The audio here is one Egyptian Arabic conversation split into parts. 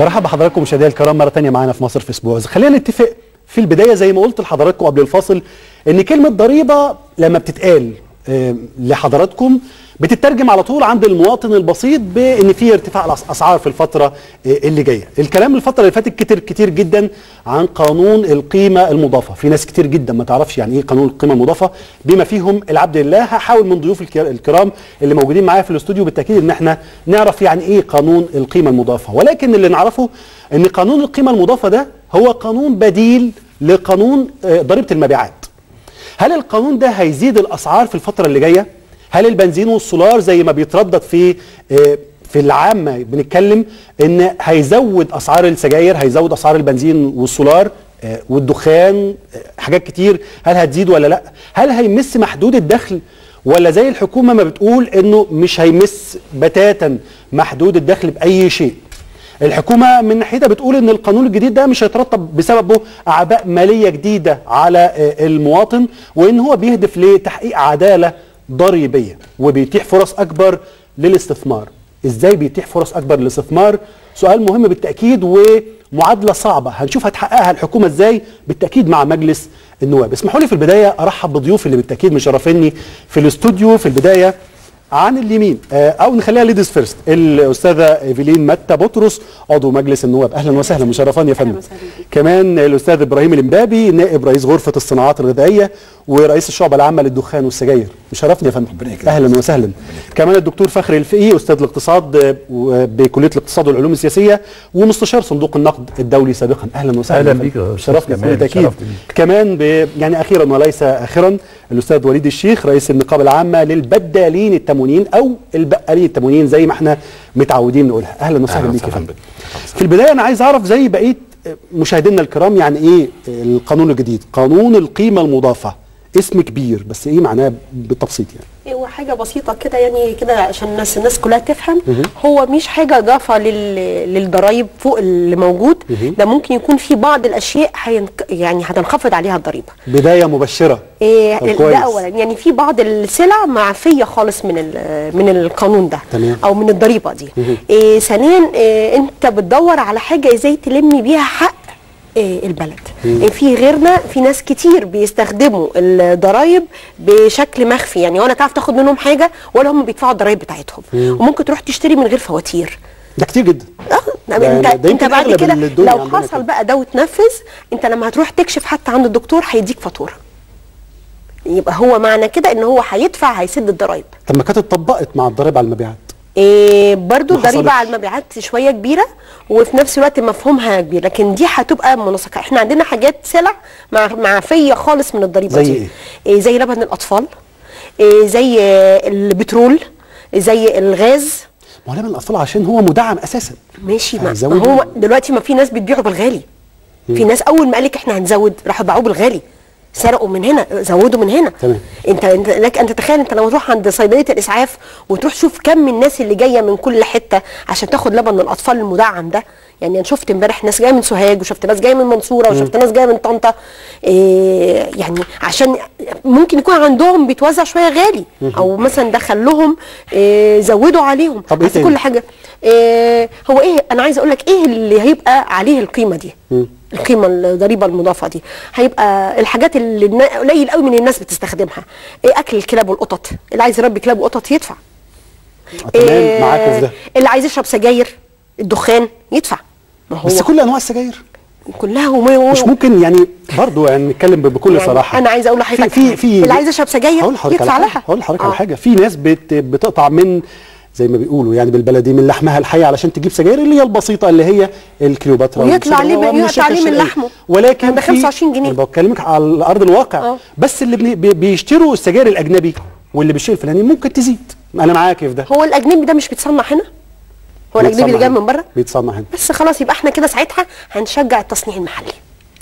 برحب بحضراتكم مشاهدينا الكرام مره ثانيه معانا في مصر في اسبوع خلينا نتفق في البدايه زي ما قلت لحضراتكم قبل الفاصل ان كلمه ضريبه لما بتتقال آه، لحضراتكم بتترجم على طول عند المواطن البسيط بان في ارتفاع الاسعار في الفتره آه، اللي جايه الكلام الفتره اللي فاتت كتير كتير جدا عن قانون القيمه المضافه في ناس كتير جدا ما تعرفش يعني ايه قانون القيمه المضافه بما فيهم العبد لله هحاول من ضيوف الك- الكرام اللي موجودين معايا في الاستوديو بالتاكيد ان احنا نعرف يعني ايه قانون القيمه المضافه ولكن اللي نعرفه ان قانون القيمه المضافه ده هو قانون بديل لقانون آه، ضريبه المبيعات هل القانون ده هيزيد الاسعار في الفتره اللي جايه هل البنزين والسولار زي ما بيتردد في آه، في العامه بنتكلم ان هيزود اسعار السجاير هيزود اسعار البنزين والسولار آه، والدخان آه، حاجات كتير هل هتزيد ولا لا هل هيمس محدود الدخل ولا زي الحكومه ما بتقول انه مش هيمس بتاتا محدود الدخل باي شيء الحكومه من ناحيتها بتقول ان القانون الجديد ده مش هيترتب بسببه اعباء ماليه جديده على آه، المواطن وان هو بيهدف لتحقيق عداله ضريبيه وبيتيح فرص اكبر للاستثمار ازاي بيتيح فرص اكبر للاستثمار سؤال مهم بالتاكيد ومعادله صعبه هنشوف هتحققها الحكومه ازاي بالتاكيد مع مجلس النواب اسمحوا لي في البدايه ارحب بضيوفي اللي بالتاكيد مشرفيني في الاستوديو في البدايه عن اليمين آه، او نخليها ليديز فيرست الاستاذه ايفلين متى بطرس عضو مجلس النواب اهلا وسهلا مشرفاني يا فندم وسهلا بيك. كمان الاستاذ ابراهيم الامبابي نائب رئيس غرفه الصناعات الغذائيه ورئيس الشعبه العامه للدخان والسجاير مشرفني يا فندم ربنا يكرمك. اهلا وسهلا كمان الدكتور فخري الفقي استاذ الاقتصاد آه، و- بكليه الاقتصاد والعلوم السياسيه ومستشار صندوق النقد الدولي سابقا اهلا وسهلا أهلا يا فندم. بيك يا أستاذ شرفنا كمال، بكل تاكيد شرفت بيك. كمان ب... يعني اخيرا وليس اخرا الاستاذ وليد الشيخ رئيس النقابه العامه للبدالين التموينين او البقالين التموينين زي ما احنا متعودين نقولها اهلا وسهلا أهلاً بيك يا وسهلاً فندم بك. في البدايه انا عايز اعرف زي بقيه مشاهدينا الكرام يعني ايه القانون الجديد قانون القيمه المضافه اسم كبير بس ايه معناه بالتبسيط يعني هو حاجة بسيطة كده يعني كده عشان الناس الناس كلها تفهم هو مش حاجة إضافة لل... للضرايب فوق اللي موجود ده ممكن يكون في بعض الأشياء هينك... يعني هتنخفض عليها الضريبة بدايه مبشره إيه طب ال- كويس. ده اولا يعني في بعض السلع معفيه خالص من ال- من القانون ده تمام. او من الضريبه دي إيه ثانيا إيه انت بتدور على حاجه ازاي تلمي بيها حق إيه البلد إيه في غيرنا في ناس كتير بيستخدموا الضرايب بشكل مخفي يعني ولا تعرف تاخد منهم حاجه ولا هم بيدفعوا الضرايب بتاعتهم وممكن تروح تشتري من غير فواتير ده كتير جدا اه ده- انت ده يمكن انت بعد أغلب كده الدنيا لو عندنا حصل كده. بقى ده وتنفذ انت لما هتروح تكشف حتى عند الدكتور هيديك فاتوره يبقى هو معنى كده ان هو هيدفع هيسد الضرايب طب ما كانت اتطبقت مع الضرائب على المبيعات إيه برضو ما الضريبه حصلتش. على المبيعات شويه كبيره وفي نفس الوقت مفهومها كبير لكن دي هتبقى منسقه احنا عندنا حاجات سلع مع معفيه خالص من الضريبه زي دي إيه؟ إيه زي لبن الاطفال إيه زي آه، البترول زي الغاز ما هو لبن الاطفال عشان هو مدعم اساسا ماشي ما, هيزود ما هو ال- دلوقتي ما في ناس بتبيعه بالغالي في ناس اول ما قالك احنا هنزود راحوا باعوه بالغالي سرقوا من هنا زودوا من هنا تمام. انت انت لك انت تخيل انت لما تروح عند صيدليه الاسعاف وتروح تشوف كم الناس اللي جايه من كل حته عشان تاخد لبن الاطفال المدعم ده يعني انا شفت امبارح ناس جايه من سوهاج وشفت ناس جايه من المنصوره وشفت ناس جايه من طنطا إيه يعني عشان ممكن يكون عندهم بيتوزع شويه غالي او مثلا دخل لهم إيه زودوا عليهم طب إيه بس تاني؟ كل حاجه إيه هو ايه انا عايزه اقول لك ايه اللي هيبقى عليه القيمه دي القيمه الضريبه المضافه دي هيبقى الحاجات اللي النا- قليل قوي من الناس بتستخدمها ايه اكل الكلاب والقطط اللي عايز يربي كلاب وقطط يدفع آه، تمام معاكم في ده اللي عايز يشرب سجاير الدخان يدفع ما هو بس كل انواع السجاير كلها وما مش ممكن يعني برضه يعني نتكلم ب- بكل يعني صراحه انا عايزه اقول لحضرتك في في في اللي عايز يشرب سجاير هقول لحضرتك يدفع على حاجة. لها هقول لحضرتك آه. على حاجه في ناس بت بتقطع من زي ما بيقولوا يعني بالبلدي من لحمها الحي علشان تجيب سجاير اللي هي البسيطه اللي هي الكليوباترا ويطلع عليه- والسجاير ومن يقطع الشركة عليه من الشرقية. لحمه. ولكن ده في- 25 جنيه. انا بكلمك على ارض الواقع آه. بس اللي بني- بي- بيشتروا السجاير الاجنبي واللي بالشيء الفلاني ممكن تزيد انا معاك في ده هو الاجنبي ده مش بيتصنع هنا هو الاجنبي اللي بيتصنع جاي هنا. من بره بيتصنع هنا بس خلاص يبقى احنا كده ساعتها هنشجع التصنيع المحلي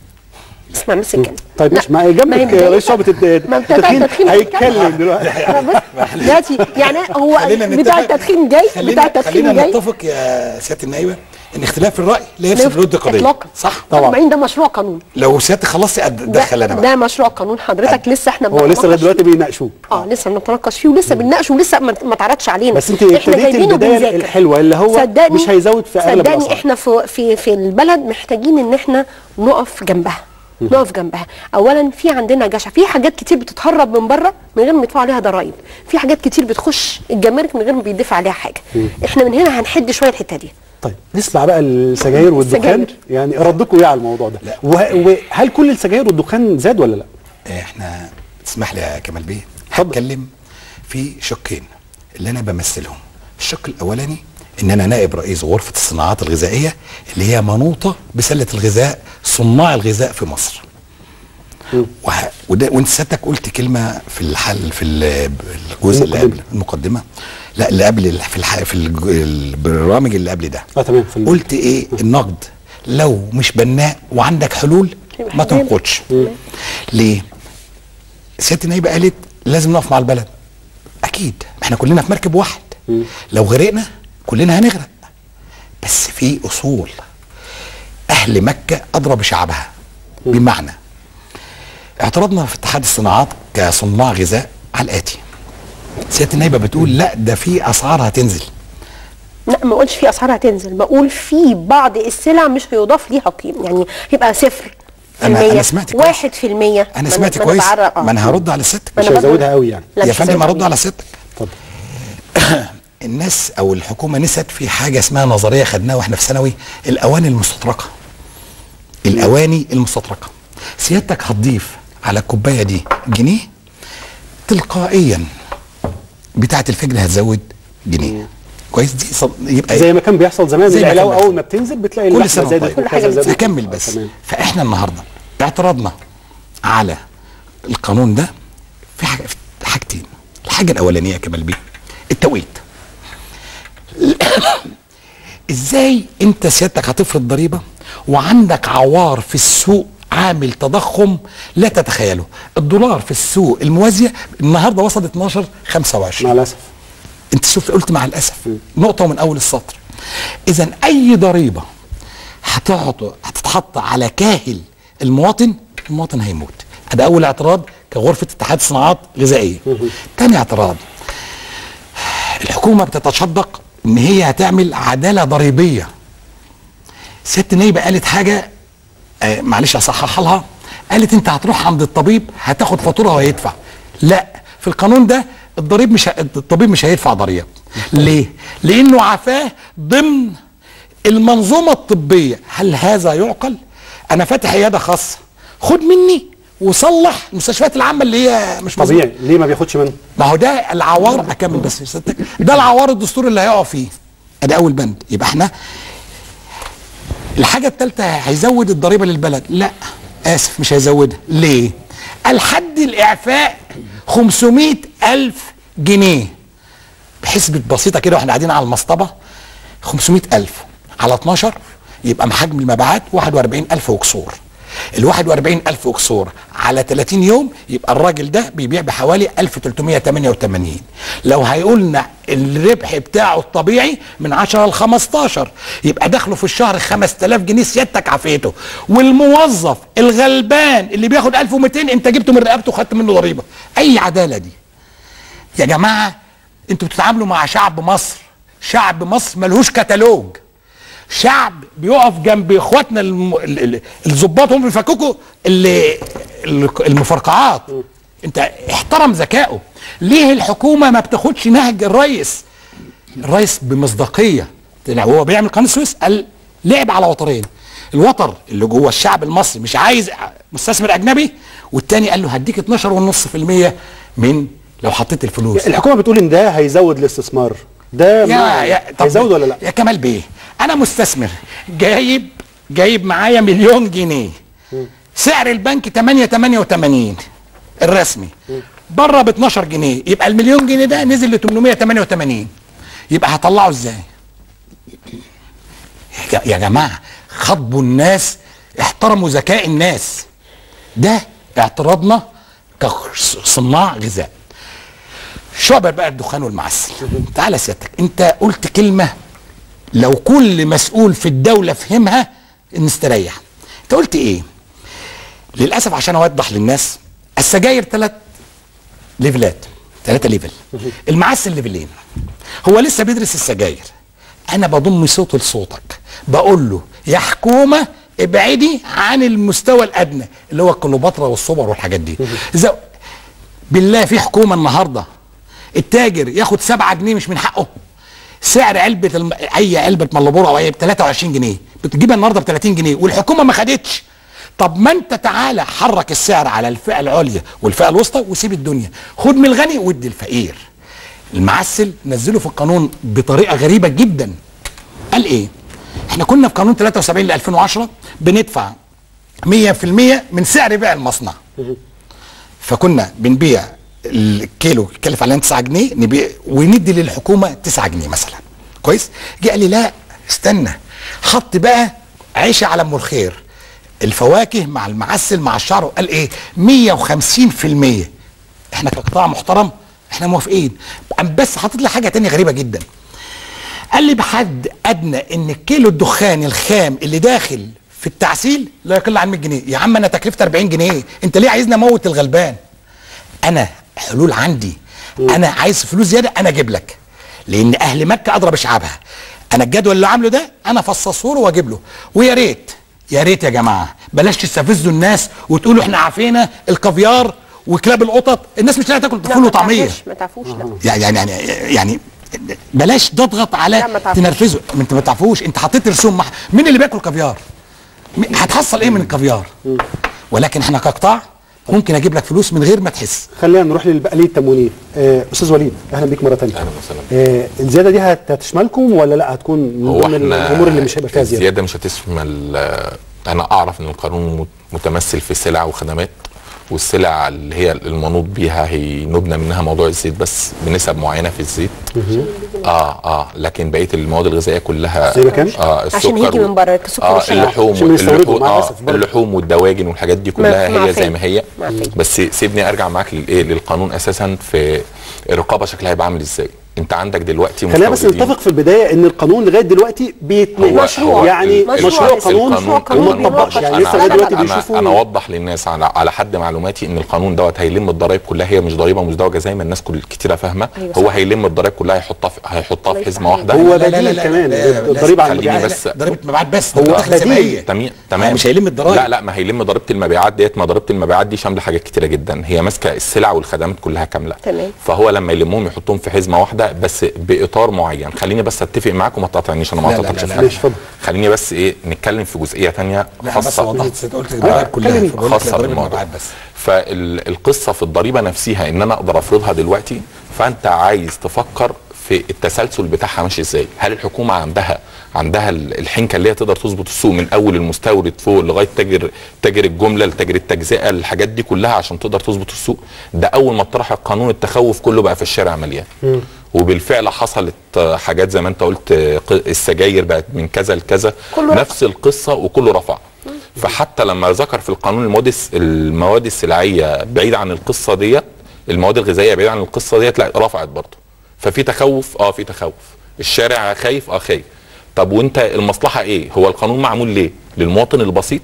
اسمع بس الكلمه طيب مش ما جنبك رئيس شعبه الت- ما بتاع التدخين التدخين هيتكلم دلوقتي أنا بص دلوقتي يعني هو خلينا بتاع نتفق- التدخين جاي خلينا بتاع التدخين خلينا جاي نتفق يا سياده النائبه ان اختلاف الراي لا لا يفسد يف- الود قضيه اطلاقا صح طبعا. 40 ده مشروع قانون لو سيادتك خلصتي أد- ده- دخل انا بقى ده مشروع قانون حضرتك لسه احنا هو لسه لغايه بنتناقش دلوقتي فيه. بيناقشوه اه لسه بنتناقش فيه ولسه بنناقشه ولسه ما ما اتعرضش علينا بس انت احنا ابتديتي جايبينه البداية بنذاكر. الحلوة اللي هو صدقني مش هيزود في أغلب صدقني الأسعار. احنا في في في البلد محتاجين ان احنا نقف جنبها نقف جنبها اولا في عندنا جشع في حاجات كتير بتتهرب من بره من غير ما يدفعوا عليها ضرائب في حاجات كتير بتخش الجمارك من غير ما بيدفع عليها حاجه احنا من هنا هنحد شويه الحته دي طيب نسمع بقى السجاير والدخان السجاير. يعني ردكم ايه على الموضوع ده لا. وه- وهل كل السجاير والدخان زاد ولا لا احنا تسمح لي يا كمال بيه اتفضل. هتكلم في شقين اللي انا بمثلهم الشق الاولاني ان انا نائب رئيس غرفه الصناعات الغذائيه اللي هي منوطه بسله الغذاء صناع الغذاء في مصر وه... وده وانت سيادتك قلت كلمه في الحل في ال- الجزء اللي المقدمة. قبل المقدمه لا اللي قبل ال- في الح... في الج- البرامج اللي قبل ده اه تمام في ال- قلت ايه النقد لو مش بناء وعندك حلول يبقى ما حلال. تنقدش ليه سياده النائبه قالت لازم نقف مع البلد اكيد احنا كلنا في مركب واحد لو غرقنا كلنا هنغرق بس في اصول اهل مكه ادرى بشعبها بمعنى اعترضنا في اتحاد الصناعات كصناع غذاء على الاتي سياده النائبه بتقول لا ده في اسعار هتنزل لا ما اقولش في اسعار هتنزل بقول في بعض السلع مش هيضاف ليها قيمه يعني يبقى صفر في أنا- المية أنا سمعت كويس. واحد في المية انا ما سمعت ما كويس بعرق- آه. ما انا هرد على سيادتك ما مش أنا هيزودها برضه- قوي يعني. لا، يا مش فندم هيزودها ارد قوي. على سيادتك اتفضل الناس او الحكومه نست في حاجه اسمها نظريه خدناها واحنا في ثانوي الاواني المستطرقه الاواني المستطرقه سيادتك هتضيف على الكوبايه دي جنيه تلقائيا بتاعه الفجر هتزود جنيه كويس دي صد... يبقى زي ما كان بيحصل زمان زي ما العلاوه كان اول ما بتنزل بتلاقي كل اللحمه سنه زادت طيب كل حاجة وكذا زادت. هكمل آه، بس تمام. فاحنا النهارده اعترضنا على القانون ده في حاجه في حاجتين الحاجه الاولانيه يا كمال بيه التوقيت ازاي انت سيادتك هتفرض ضريبه وعندك عوار في السوق عامل تضخم لا تتخيله الدولار في السوق الموازيه النهارده وصل 12 25 مع الاسف انت شفت قلت مع الاسف نقطه من اول السطر اذا اي ضريبه هتقعد هتتحط على كاهل المواطن المواطن هيموت ده اول اعتراض كغرفه اتحاد صناعات غذائيه تاني اعتراض الحكومه بتتشدق ان هي هتعمل عداله ضريبيه سياده النايبه قالت حاجه آه معلش اصححها لها قالت انت هتروح عند الطبيب هتاخد فاتوره وهيدفع لا في القانون ده الضريب مش ه... الطبيب مش هيدفع ضريبه ليه لانه عفاه ضمن المنظومه الطبيه هل هذا يعقل انا فاتح عياده خاصه خد مني وصلح المستشفيات العامه اللي هي مش مظبوطة. طبيعي ليه ما بياخدش منه ما هو ده العوار اكمل بس يا سيادتك ده العوار الدستوري اللي هيقع فيه ادي اول بند يبقى احنا الحاجه الثالثه هيزود الضريبه للبلد لا اسف مش هيزودها ليه الحد الاعفاء 500 الف جنيه بحسبة بسيطة كده واحنا قاعدين على المصطبة 500 ألف على 12 يبقى حجم المبيعات 41 ألف وكسور ال 41 ألف وكسور على 30 يوم يبقى الراجل ده بيبيع بحوالي 1388 لو هيقولنا الربح بتاعه الطبيعي من 10 ل 15 يبقى دخله في الشهر 5000 جنيه سيادتك عافيته والموظف الغلبان اللي بياخد 1200 انت جبته من رقبته وخدت منه ضريبه اي عداله دي يا جماعه انتوا بتتعاملوا مع شعب مصر شعب مصر ملهوش كتالوج شعب بيقف جنب اخواتنا الم- ال- ال- الظباط هم بيفككوا اللي ال- المفرقعات انت احترم ذكائه ليه الحكومه ما بتاخدش نهج الرئيس الرئيس بمصداقيه طلع وهو بيعمل قناه السويس قال لعب على وترين الوتر اللي جوه الشعب المصري مش عايز مستثمر اجنبي والتاني قال له هديك 12.5% من لو حطيت الفلوس الحكومه بتقول ان ده هيزود الاستثمار ده ما- يا يا طب هيزود ولا لا يا كمال بيه انا مستثمر جايب جايب معايا مليون جنيه سعر البنك 8 88 الرسمي بره ب 12 جنيه يبقى المليون جنيه ده نزل ل 888 يبقى هطلعه ازاي يا ج- يا جماعه خاطبوا الناس احترموا ذكاء الناس ده اعتراضنا كصناع غذاء شعبة بقى الدخان والمعسل تعالى سيادتك انت قلت كلمة لو كل مسؤول في الدوله فهمها نستريح انت قلت ايه للاسف عشان اوضح للناس السجاير ثلاث ليفلات ثلاثة ليفل المعسل ليفلين هو لسه بيدرس السجاير انا بضم صوته لصوتك بقول له يا حكومه ابعدي عن المستوى الادنى اللي هو الكليوباترا والصبر والحاجات دي إذا بالله في حكومه النهارده التاجر ياخد 7 جنيه مش من حقه سعر علبه الم... اي علبه مالبورو او اي ب 23 جنيه بتجيبها النهارده ب 30 جنيه والحكومه ما خدتش طب ما انت تعالى حرك السعر على الفئه العليا والفئه الوسطى وسيب الدنيا خد من الغني وادي الفقير المعسل نزله في القانون بطريقه غريبه جدا قال ايه احنا كنا في قانون 73 ل 2010 بندفع 100% من سعر بيع المصنع فكنا بنبيع الكيلو يكلف علينا 9 جنيه نبيع وندي للحكومه 9 جنيه مثلا كويس جه قال لي لا استنى حط بقى عيشه على ام الخير الفواكه مع المعسل مع الشعر قال ايه 150% احنا كقطاع محترم احنا موافقين قام بس حاطط لي حاجه تانية غريبه جدا قال لي بحد ادنى ان الكيلو الدخان الخام اللي داخل في التعسيل لا يقل عن 100 جنيه يا عم انا تكلفه 40 جنيه انت ليه عايزني اموت الغلبان انا حلول عندي انا عايز فلوس زياده انا اجيب لك لان اهل مكه اضرب شعبها انا الجدول اللي عامله ده انا فصصه له واجيب له ويا ريت يا ريت يا جماعه بلاش تستفزوا الناس وتقولوا احنا عافينا الكافيار وكلاب القطط الناس مش لاقيه تاكل لا، فول ما وطعميه تعرفوش- ما تعرفوش لا يعني يعني يعني يعني بلاش تضغط على لا، ما تعرفوش. تنرفزه ما انت ما تعرفوش انت حطيت رسوم مح... مين اللي بياكل كافيار مين- هتحصل ايه من الكافيار ولكن احنا كقطاع ممكن اجيب لك فلوس من غير ما تحس خلينا نروح للبقاليه التموينيه آه، استاذ وليد اهلا بيك مره ثانيه أهلا وسهلا. آه الزياده دي هت- هتشملكم ولا لا هتكون من هو ضمن احنا الامور اللي مش هيبقى فيها زياده الزياده مش هتشمل آه، انا اعرف ان القانون مت- متمثل في سلع وخدمات والسلع اللي هي المنوط بيها هي نبنى منها موضوع الزيت بس بنسب معينه في الزيت اه اه لكن بقيه المواد الغذائيه كلها زي ما كان؟ اه عشان السكر يجي وال- من بره، السكر اه والشراب. اللحوم عشان بيستوردوا، اللحوم مع اه الأسف برضه. اللحوم والدواجن والحاجات دي كلها ما- هي زي ما هي ما عارفين. بس سيبني ارجع معاك للايه للقانون اساسا في الرقابه شكلها هيبقى عامل ازاي انت عندك دلوقتي خلينا بس مستوردين. نتفق في البدايه ان القانون لغايه دلوقتي بيتناقش هو- مشروع. هو يعني ال- مشروع مشروع قانون مشروع قانون وما اتطبقش بيناقش. يعني لسه لغايه أنا- دلوقتي انا بيشوفوا انا اوضح للناس على على حد معلوماتي ان القانون دوت هيلم الضرايب كلها هي مش ضريبه مزدوجه زي ما الناس كل كتيره فاهمه أيوة هو صح. هيلم الضرايب كلها هيحطها في هيحطها في الله حزمه يفتح واحده هو لا، لا، لا، بديل لا، كمان لا، لا، الضريبه على خليني المبيعات بس ضريبه مبيعات بس هو ضريبة بديل. حسابية. تمام تمام مش هيلم الضرايب لا لا ما هيلم ضريبه المبيعات ديت ما ضريبه المبيعات دي شامله حاجات كتيره جدا هي ماسكه السلع والخدمات كلها كامله تمام. فهو لما يلمهم يحطهم في حزمه واحده بس باطار معين خليني بس اتفق معاك وما تقاطعنيش انا ما لا، لا، قطعتش لا، في لا. حاجه ماشي، اتفضل. خليني بس ايه نتكلم في جزئيه تانية لا بس خاصه وضحت قلت الضرايب كلها كلمني. فبقول لك خاصه ضريبة بالموضوع المبيعات بس فالقصه في الضريبه نفسها ان انا اقدر افرضها دلوقتي فانت عايز تفكر في التسلسل بتاعها ماشي ازاي هل الحكومه عندها عندها ال- الحنكه اللي هي تقدر تظبط السوق من اول المستورد فوق لغايه تاجر تاجر الجمله لتاجر التجزئه الحاجات دي كلها عشان تقدر تظبط السوق ده اول ما طرح القانون التخوف كله بقى في الشارع مليان وبالفعل حصلت آه، حاجات زي ما انت قلت آه، ق- السجاير بقت من كذا لكذا كله رفع. نفس القصه وكله رفع فحتى لما ذكر في القانون المواد الس- المواد السلعيه بعيد عن القصه ديت المواد الغذائيه بعيد عن القصه ديت لا رفعت برضه ففي تخوف اه في تخوف الشارع خايف اه خايف طب وانت المصلحه ايه هو القانون معمول ليه للمواطن البسيط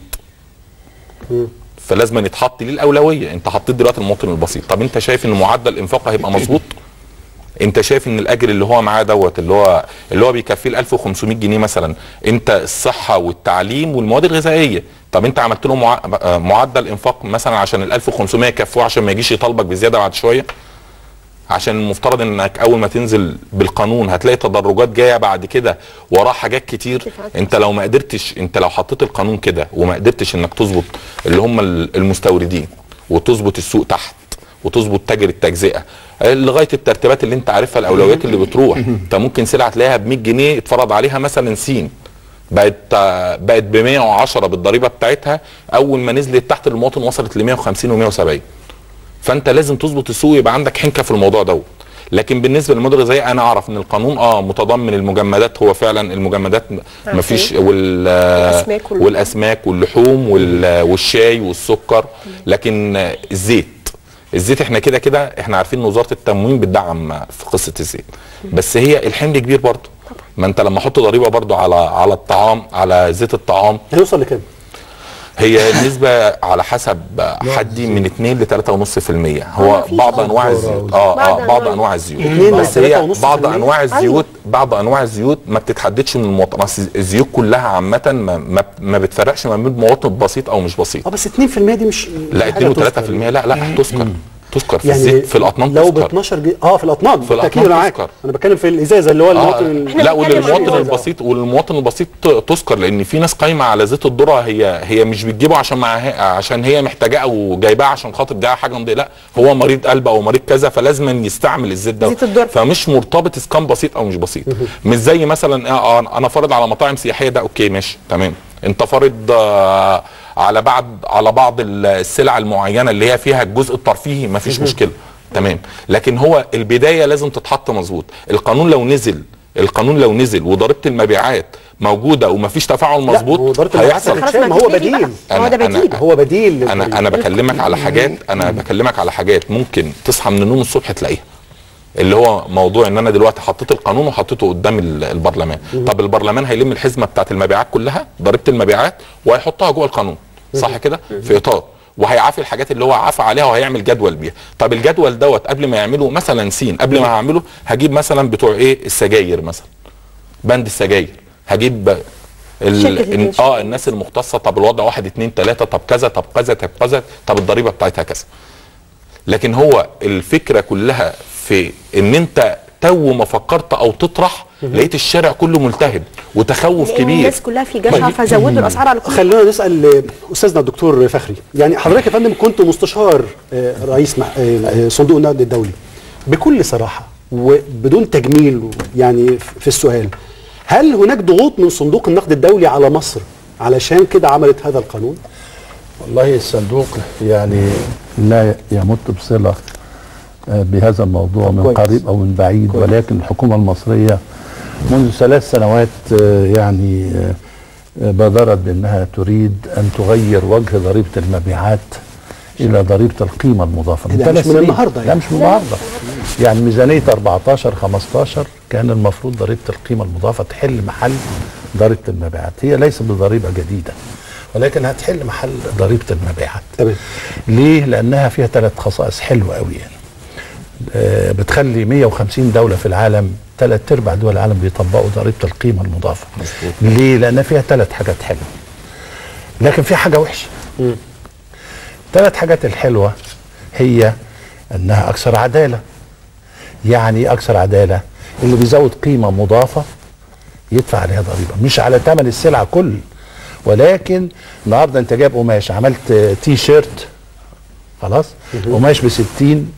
فلازم يتحط ليه الاولويه انت حطيت دلوقتي المواطن البسيط طب انت شايف ان معدل الانفاق هيبقى مظبوط انت شايف ان الاجر اللي هو معاه دوت اللي هو اللي هو بيكفيه ال 1500 جنيه مثلا انت الصحه والتعليم والمواد الغذائيه طب انت عملت له مع... آه، معدل انفاق مثلا عشان ال 1500 يكفوه عشان ما يجيش يطالبك بزياده بعد شويه عشان المفترض انك اول ما تنزل بالقانون هتلاقي تدرجات جايه بعد كده وراه حاجات كتير انت لو ما قدرتش انت لو حطيت القانون كده وما قدرتش انك تظبط اللي هم ال- المستوردين وتظبط السوق تحت وتظبط تاجر التجزئه اه، لغايه الترتيبات اللي انت عارفها الاولويات اللي بتروح انت ممكن سلعه تلاقيها ب 100 جنيه اتفرض عليها مثلا سين بقت آه، بقت ب 110 بالضريبه بتاعتها اول ما نزلت تحت المواطن وصلت ل 150 و170 فانت لازم تظبط السوق يبقى عندك حنكه في الموضوع دوت لكن بالنسبه للمواد الغذائيه انا اعرف ان القانون اه متضمن المجمدات هو فعلا المجمدات ما فيش وال والأسماك واللحوم. والاسماك واللحوم وال- والشاي والسكر لكن آه، الزيت الزيت احنا كده كده احنا عارفين ان وزاره التموين بتدعم في قصه الزيت بس هي الحمل كبير برضه ما انت لما احط ضريبه برضو على على الطعام على زيت الطعام هيوصل لكام؟ هي نسبة على حسب حدي من 2 ل 3.5% هو مفيش بعض أصلاً. انواع الزيوت اه بعض اه بعض أنواع انواع الزيوت 2 ل بس هي 3.5% بعض انواع الزيوت بعض انواع الزيوت ما بتتحددش من المواطن أصل الزيوت كلها عامة ما, ما, ما بتفرقش ما بين مواطن بسيط او مش بسيط اه بس 2% دي مش لا حاجة 2 و 3% تذكر. لا لا تذكر تذكر في يعني الزيت في الاطنان لو ب تذكر 12 جنيه اه في الاطنان في بالتاكيد الأطنان انا معاك تذكر. انا بتكلم في الازازه اللي هو آه المواطن ال- إحنا لا بنتكلم عن وللمواطن الوضع. البسيط وللمواطن البسيط ت- تذكر لان في ناس قايمه على زيت الذره هي هي مش بتجيبه عشان معاها عشان هي محتاجاه او جايباه عشان خاطر جايه حاجه نضيق لا هو مريض قلب او مريض كذا فلازم يستعمل الزيت ده زيت الذرة. فمش مرتبط اذا كان بسيط او مش بسيط مش زي مثلا آه آه، انا فارض على مطاعم سياحيه ده اوكي ماشي تمام انت فارض آه على بعض على بعض السلع المعينه اللي هي فيها الجزء الترفيهي مفيش مشكله تمام لكن هو البدايه لازم تتحط مظبوط القانون لو نزل القانون لو نزل وضريبه المبيعات موجوده ومفيش تفاعل لا، مظبوط هو ضريبة المبيعات هيحصل خلاص ما ما هو تبتدي بقى. بديل. هو ده أنا- بديل هو بديل انا للضريبة. انا بكلمك على حاجات انا بكلمك على حاجات ممكن تصحى من النوم الصبح تلاقيها اللي هو موضوع ان انا دلوقتي حطيت القانون وحطيته قدام ال- البرلمان طب البرلمان هيلم الحزمه بتاعت المبيعات كلها ضريبه المبيعات وهيحطها جوه القانون صح كده في اطار وهيعافي الحاجات اللي هو عافى عليها وهيعمل جدول بيها طب الجدول دوت قبل ما يعمله مثلا سين قبل ما هعمله هجيب مثلا بتوع ايه السجاير مثلا بند السجاير هجيب ال... شركة ال... الإنشاء. اه الناس المختصه طب الوضع واحد اتنين تلاته طب كذا طب كذا طب كذا طب الضريبه بتاعتها كذا لكن هو الفكره كلها في ان انت تو ما فكرت او تطرح لقيت الشارع كله ملتهب وتخوف لأن كبير الناس كلها في جشع فزودوا الاسعار على كل خلونا نسال آه، استاذنا الدكتور فخري يعني حضرتك يا فندم كنت مستشار آه، رئيس مع- آه، آه، صندوق النقد الدولي بكل صراحه وبدون تجميل يعني في السؤال هل هناك ضغوط من صندوق النقد الدولي على مصر علشان كده عملت هذا القانون والله الصندوق يعني لا يمت بصلة آه، بهذا الموضوع من كويس. قريب أو من بعيد كويس. ولكن الحكومة المصرية منذ ثلاث سنوات آه، يعني آه، آه، بادرت بأنها تريد أن تغير وجه ضريبة المبيعات إلى ضريبة القيمة المضافة ده مش ثلاث من سنين. النهاردة لا يعني. مش من النهاردة يعني ميزانية 14 15 كان المفروض ضريبة القيمة المضافة تحل محل ضريبة المبيعات هي ليست بضريبة جديدة ولكن هتحل محل ضريبة المبيعات تمام ليه؟ لأنها فيها ثلاث خصائص حلوة قوي يعني آه، بتخلي 150 دولة في العالم ثلاث ارباع دول العالم بيطبقوا ضريبة القيمة المضافة ليه؟ لأن فيها ثلاث حاجات حلوة لكن في حاجة وحشة ثلاث حاجات الحلوة هي أنها أكثر عدالة يعني إيه أكثر عدالة اللي بيزود قيمة مضافة يدفع عليها ضريبة مش على ثمن السلعة كل ولكن النهارده انت جايب قماش عملت آه، تي شيرت خلاص قماش ب 60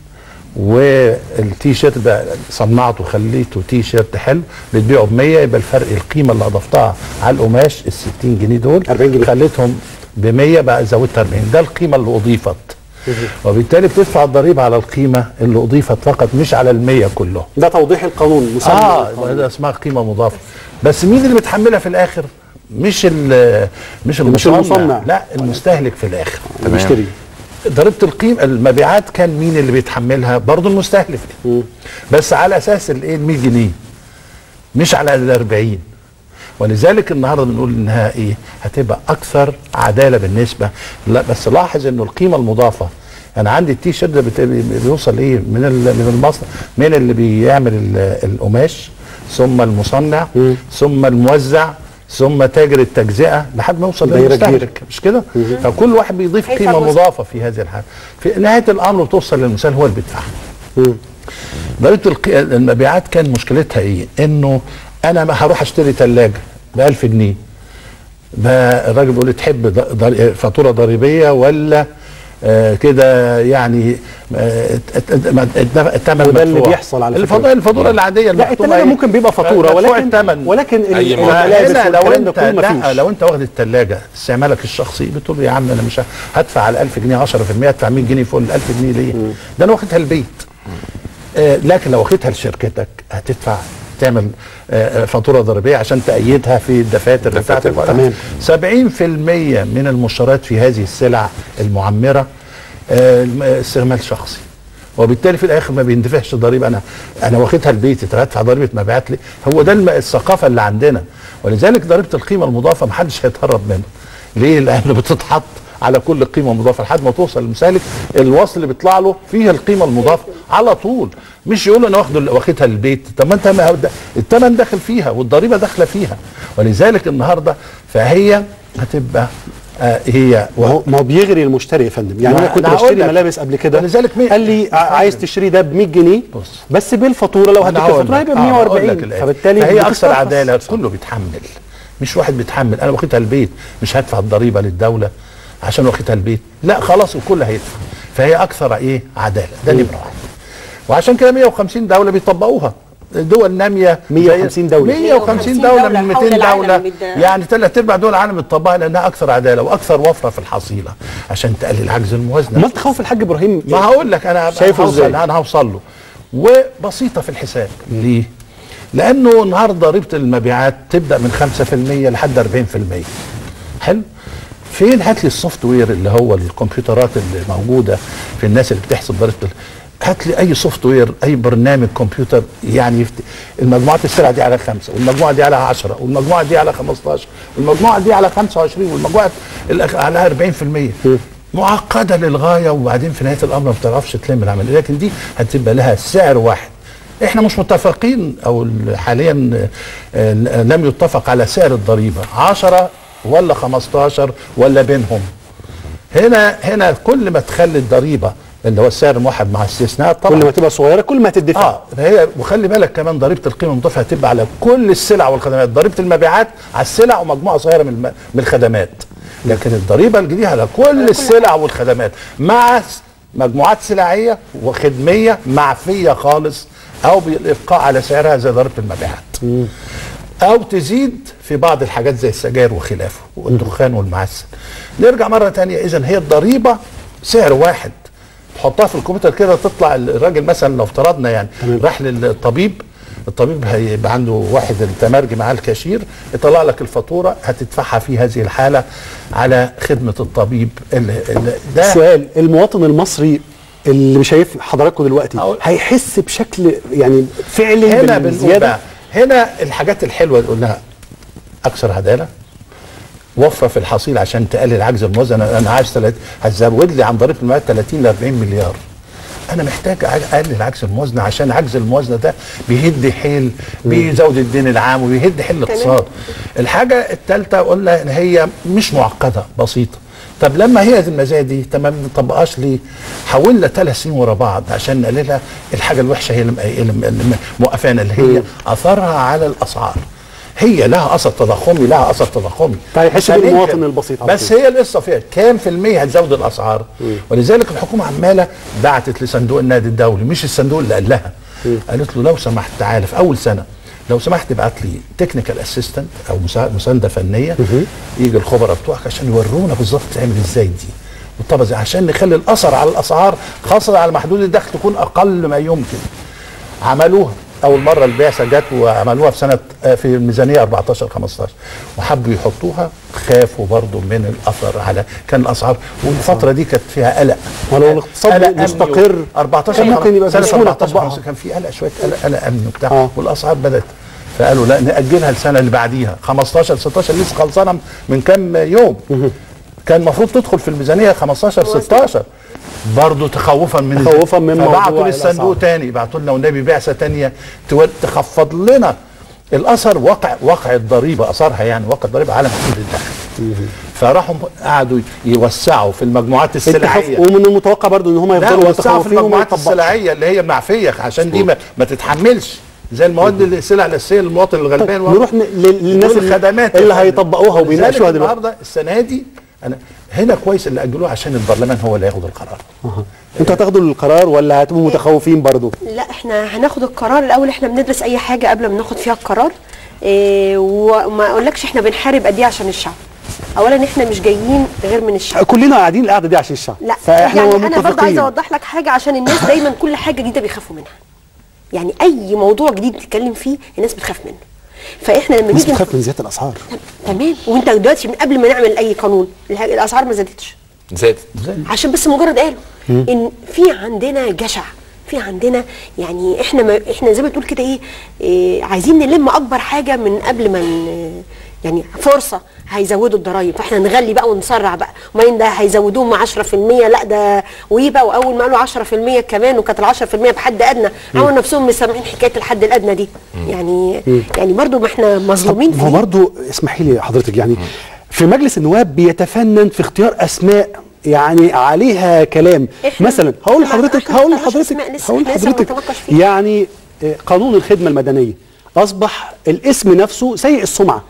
والتي شيرت ده صنعته خليته تي شيرت حلو بتبيعه ب 100 يبقى الفرق القيمه اللي اضفتها على القماش ال 60 جنيه دول 40 جنيه. خليتهم ب 100 بقى زودتها 40 ده القيمه اللي اضيفت وبالتالي بتدفع الضريبه على القيمه اللي اضيفت فقط مش على ال 100 كلهم ده توضيح القانون مسمى اه القانون. ده اسمها قيمه مضافه بس مين اللي بتحملها في الاخر مش ال مش مش المصنع, المصنع. لا المستهلك في الاخر المشتري ضريبه القيمه المبيعات كان مين اللي بيتحملها برضه المستهلك بس على اساس الايه ال 100 جنيه مش على ال 40 ولذلك النهارده بنقول انها ايه هتبقى اكثر عداله بالنسبه لا بس لاحظ انه القيمه المضافه انا عندي التي شيرت ده بت- بيوصل ايه من ال- من المصنع من اللي بيعمل ال- القماش ثم المصنع ثم الموزع ثم تاجر التجزئه لحد ما يوصل دايرة للمستهلك مش كده فكل واحد بيضيف هيدفع قيمه جزء. مضافه في هذه الحاله في نهايه الامر بتوصل للمثال هو اللي بيدفعها ضريبه الق- المبيعات كان مشكلتها ايه؟ انه انا ما هروح اشتري ثلاجه ب 1000 جنيه ده الراجل بيقول لي تحب ض- ضر- فاتوره ضريبيه ولا آه كده يعني آه ت- ت- ت- الدفع- الثمن وده اللي مدفوع. بيحصل على فكرة. الفاتوره الفاتوره العاديه لا المحطوطة الثلاجه إيه؟ ممكن بيبقى فاتوره مدفوع ولكن الثمن ولكن ال- أي الملابس هنا لو والكلام ده انت كله لا مفيش لو انت واخد الثلاجه استعمالك الشخصي بتقول له يا عم انا مش ه- هدفع على 1000 جنيه 10% ادفع 100 جنيه فوق ال 1000 جنيه ليه؟ ده انا واخدها البيت آه لكن لو واخدها لشركتك هتدفع تعمل آه آه، فاتوره ضريبيه عشان تأيدها في الدفاتر دفاتر، بتاعتك تمام. 70% من المشتريات في هذه السلع المعمره آه، الم- استعمال شخصي وبالتالي في الاخر ما بيندفعش ضريبه انا انا واخدها لبيتي طب هدفع ضريبه مبيعات ليه؟ هو ده الم- الثقافه اللي عندنا ولذلك ضريبه القيمه المضافه ما حدش هيتهرب منها ليه؟ لانه بتتحط على كل قيمه مضافه لحد ما توصل للمسالك الوصل اللي بيطلع له فيه القيمه المضافه على طول مش يقول انا واخد واخدها البيت طب ما انت ما هو ده- الثمن داخل فيها والضريبه داخله فيها ولذلك النهارده فهي هتبقى آه هي ما هو ما هو بيغري المشتري يا فندم يعني ما انا كنت أنا هقول بشتري لك. ملابس قبل كده ولذلك مي- قال لي ع- عايز تشتري ده ب 100 جنيه بص. بس بالفاتوره لو أنا هديك هقول الفاتوره لك. هيبقى ب آه، هقول 140 لك الآن. فبالتالي فهي اكثر بتسترخص. عداله كله بيتحمل مش واحد بيتحمل انا واخدها البيت مش هدفع الضريبه للدوله عشان واخدها البيت لا خلاص الكل هيدفع فهي اكثر ايه عداله ده نمره واحد وعشان كده 150 دوله بيطبقوها دول ناميه 150 دولة. 150 دوله من 200 حول العالم دوله بت- يعني ثلاث ارباع دول العالم بتطبقها لانها اكثر عداله واكثر وفره في الحصيله عشان تقلل عجز الموازنه ما تخوف الحاج ابراهيم ما هقول لك انا شايفه هوصل- إزاي؟ انا هوصل له وبسيطه في الحساب ليه؟ لانه النهارده ضريبه المبيعات تبدا من 5% لحد 40% حلو؟ فين هات لي السوفت وير اللي هو الكمبيوترات اللي موجوده في الناس اللي بتحسب ضريبه ال- هات لي اي سوفت وير اي برنامج كمبيوتر يعني يفت... المجموعات السلع دي على خمسه والمجموعه دي على 10 والمجموعه دي على 15 والمجموعه دي على 25 والمجموعه الأخ- على 40% معقده للغايه وبعدين في نهايه الامر ما بتعرفش تلم العمل لكن دي هتبقى لها سعر واحد احنا مش متفقين او ال- حاليا آه، لم يتفق على سعر الضريبه 10 ولا 15 ولا بينهم هنا هنا كل ما تخلي الضريبه اللي هو السعر الموحد مع استثناء طبعا كل ما تبقى صغيره كل ما هتدفع اه فهي وخلي بالك كمان ضريبه القيمه المضافه هتبقى على كل السلع والخدمات ضريبه المبيعات على السلع ومجموعه صغيره من الم- من الخدمات لكن الضريبه الجديده على كل السلع والخدمات مع س- مجموعات سلعيه وخدميه معفيه خالص او بالابقاء على سعرها زي ضريبه المبيعات او تزيد في بعض الحاجات زي السجاير وخلافه والدخان والمعسل نرجع مره تانية اذا هي الضريبه سعر واحد تحطها في الكمبيوتر كده تطلع الراجل مثلا لو افترضنا يعني راح للطبيب الطبيب هيبقى عنده واحد التمرجي معاه الكاشير يطلع لك الفاتوره هتدفعها في هذه الحاله على خدمه الطبيب اللي اللي ده سؤال المواطن المصري اللي شايف حضراتكم دلوقتي أقول- هيحس بشكل يعني فعلي هنا بنقول بالزياده بقى هنا الحاجات الحلوه اللي قلناها اكثر عداله وفره في الحصيل عشان تقلل عجز الموازنه انا عايز تلات هتزود لي عن ضريبه المبيعات 30 ل 40 مليار انا محتاج أع- اقلل عجز الموازنه عشان عجز الموازنه ده بيهد حيل بيزود الدين العام وبيهد حيل الاقتصاد الحاجه الثالثه قلنا ان هي مش معقده بسيطه طب لما هي المزايا دي تمام ما نطبقهاش ليه؟ حولنا ثلاث سنين ورا بعض عشان نقللها الحاجه الوحشه هي اللي اللي- اللي موقفانا اللي هي اثرها على الاسعار هي لها اثر تضخمي لها اثر تضخمي طيب يحس هننكر. بالمواطن البسيط على بس طول. هي القصه فيها كام في المية هتزود الاسعار ولذلك الحكومه عماله بعتت لصندوق النقد الدولي مش الصندوق اللي قال لها قالت له لو سمحت تعالى في اول سنه لو سمحت ابعت لي تكنيكال اسيستنت او مسا- مسانده فنيه يجي الخبراء بتوعك عشان يورونا بالظبط تعمل ازاي دي والطبقه زي عشان نخلي الاثر على الاسعار خاصه على محدود الدخل تكون اقل ما يمكن عملوها اول مره البعثه جت وعملوها في سنه آه، في الميزانيه 14 15 وحبوا يحطوها خافوا برضو من الاثر على كان الاسعار والفتره دي كانت فيها قلق ولو الاقتصاد قلق أمني مستقر و- 14 كان ممكن يبقى سنه بسهولة 14 تطبقها. 15 كان في قلق شويه قلق قلق امني وبتاع آه. والاسعار بدات فقالوا لا ناجلها السنه اللي بعديها 15 16 لسه خلصانه من كام يوم كان المفروض تدخل في الميزانيه 15 16 برضه تخوفا من تخوفا من فبعتوا موضوع للصندوق الأسعار. تاني يبعتوا لنا والنبي بعثه تانيه تو- تخفض لنا الاثر وقع وقع الضريبه اثرها يعني وقع الضريبه على محدود الدخل فراحوا قعدوا يوسعوا في المجموعات التخف السلعيه ومن المتوقع برضو ان هم لا يفضلوا وسعوا في متخوفين وما المجموعات يطبقوش السلعيه اللي هي معفيه عشان دي ما, ما تتحملش زي المواد اللي السلع الاساسيه للمواطن الغلبان طيب نروح ن- لل- للناس اللي- والخدمات اللي يا فندم. هيطبقوها وبيناقشوها ولذلك دلوقتي. النهارده السنه دي انا هنا كويس اللي اجلوه عشان البرلمان هو اللي ياخد القرار انتوا هتاخدوا القرار ولا هتبقوا متخوفين برضو لا احنا هناخد القرار الاول احنا بندرس اي حاجه قبل ما ناخد فيها القرار إيه وما اقولكش احنا بنحارب قد ايه عشان الشعب اولا احنا مش جايين غير من الشعب كلنا قاعدين القعده دي عشان الشعب لا فاحنا يعني انا برضه عايزه متفقين اوضح لك حاجه عشان الناس دايما كل حاجه جديده بيخافوا منها يعني اي موضوع جديد تتكلم فيه الناس بتخاف منه فاحنا لما الناس نيجي بتخاف من زياده الاسعار تمام وانت دلوقتي من قبل ما نعمل اي قانون الح- الاسعار ما زادتش زادت عشان بس مجرد قالوا ان في عندنا جشع في عندنا يعني احنا ما احنا زي ما تقول كده ايه, إيه عايزين نلم اكبر حاجه من قبل ما ن- يعني فرصه هيزودوا الضرايب فاحنا نغلي بقى ونسرع بقى وبعدين ده هيزودوهم 10% لا ده ويبقى واول ما قالوا 10% كمان وكانت ال 10% بحد ادنى عملوا نفسهم مسامعين حكايه الحد الادنى دي يعني يعني برضو ما احنا مظلومين ما هو فيه برضه اسمحي لي حضرتك يعني في مجلس النواب بيتفنن في اختيار اسماء يعني عليها كلام إحنا- مثلا هقول إحنا ما- لحضرتك إحنا هقول ما اخترناش لحضرتك أسماء لسه، هقول إحنا لسه لحضرتك بنتناقش فيه. يعني آه، قانون الخدمه المدنيه اصبح الاسم نفسه سيء السمعه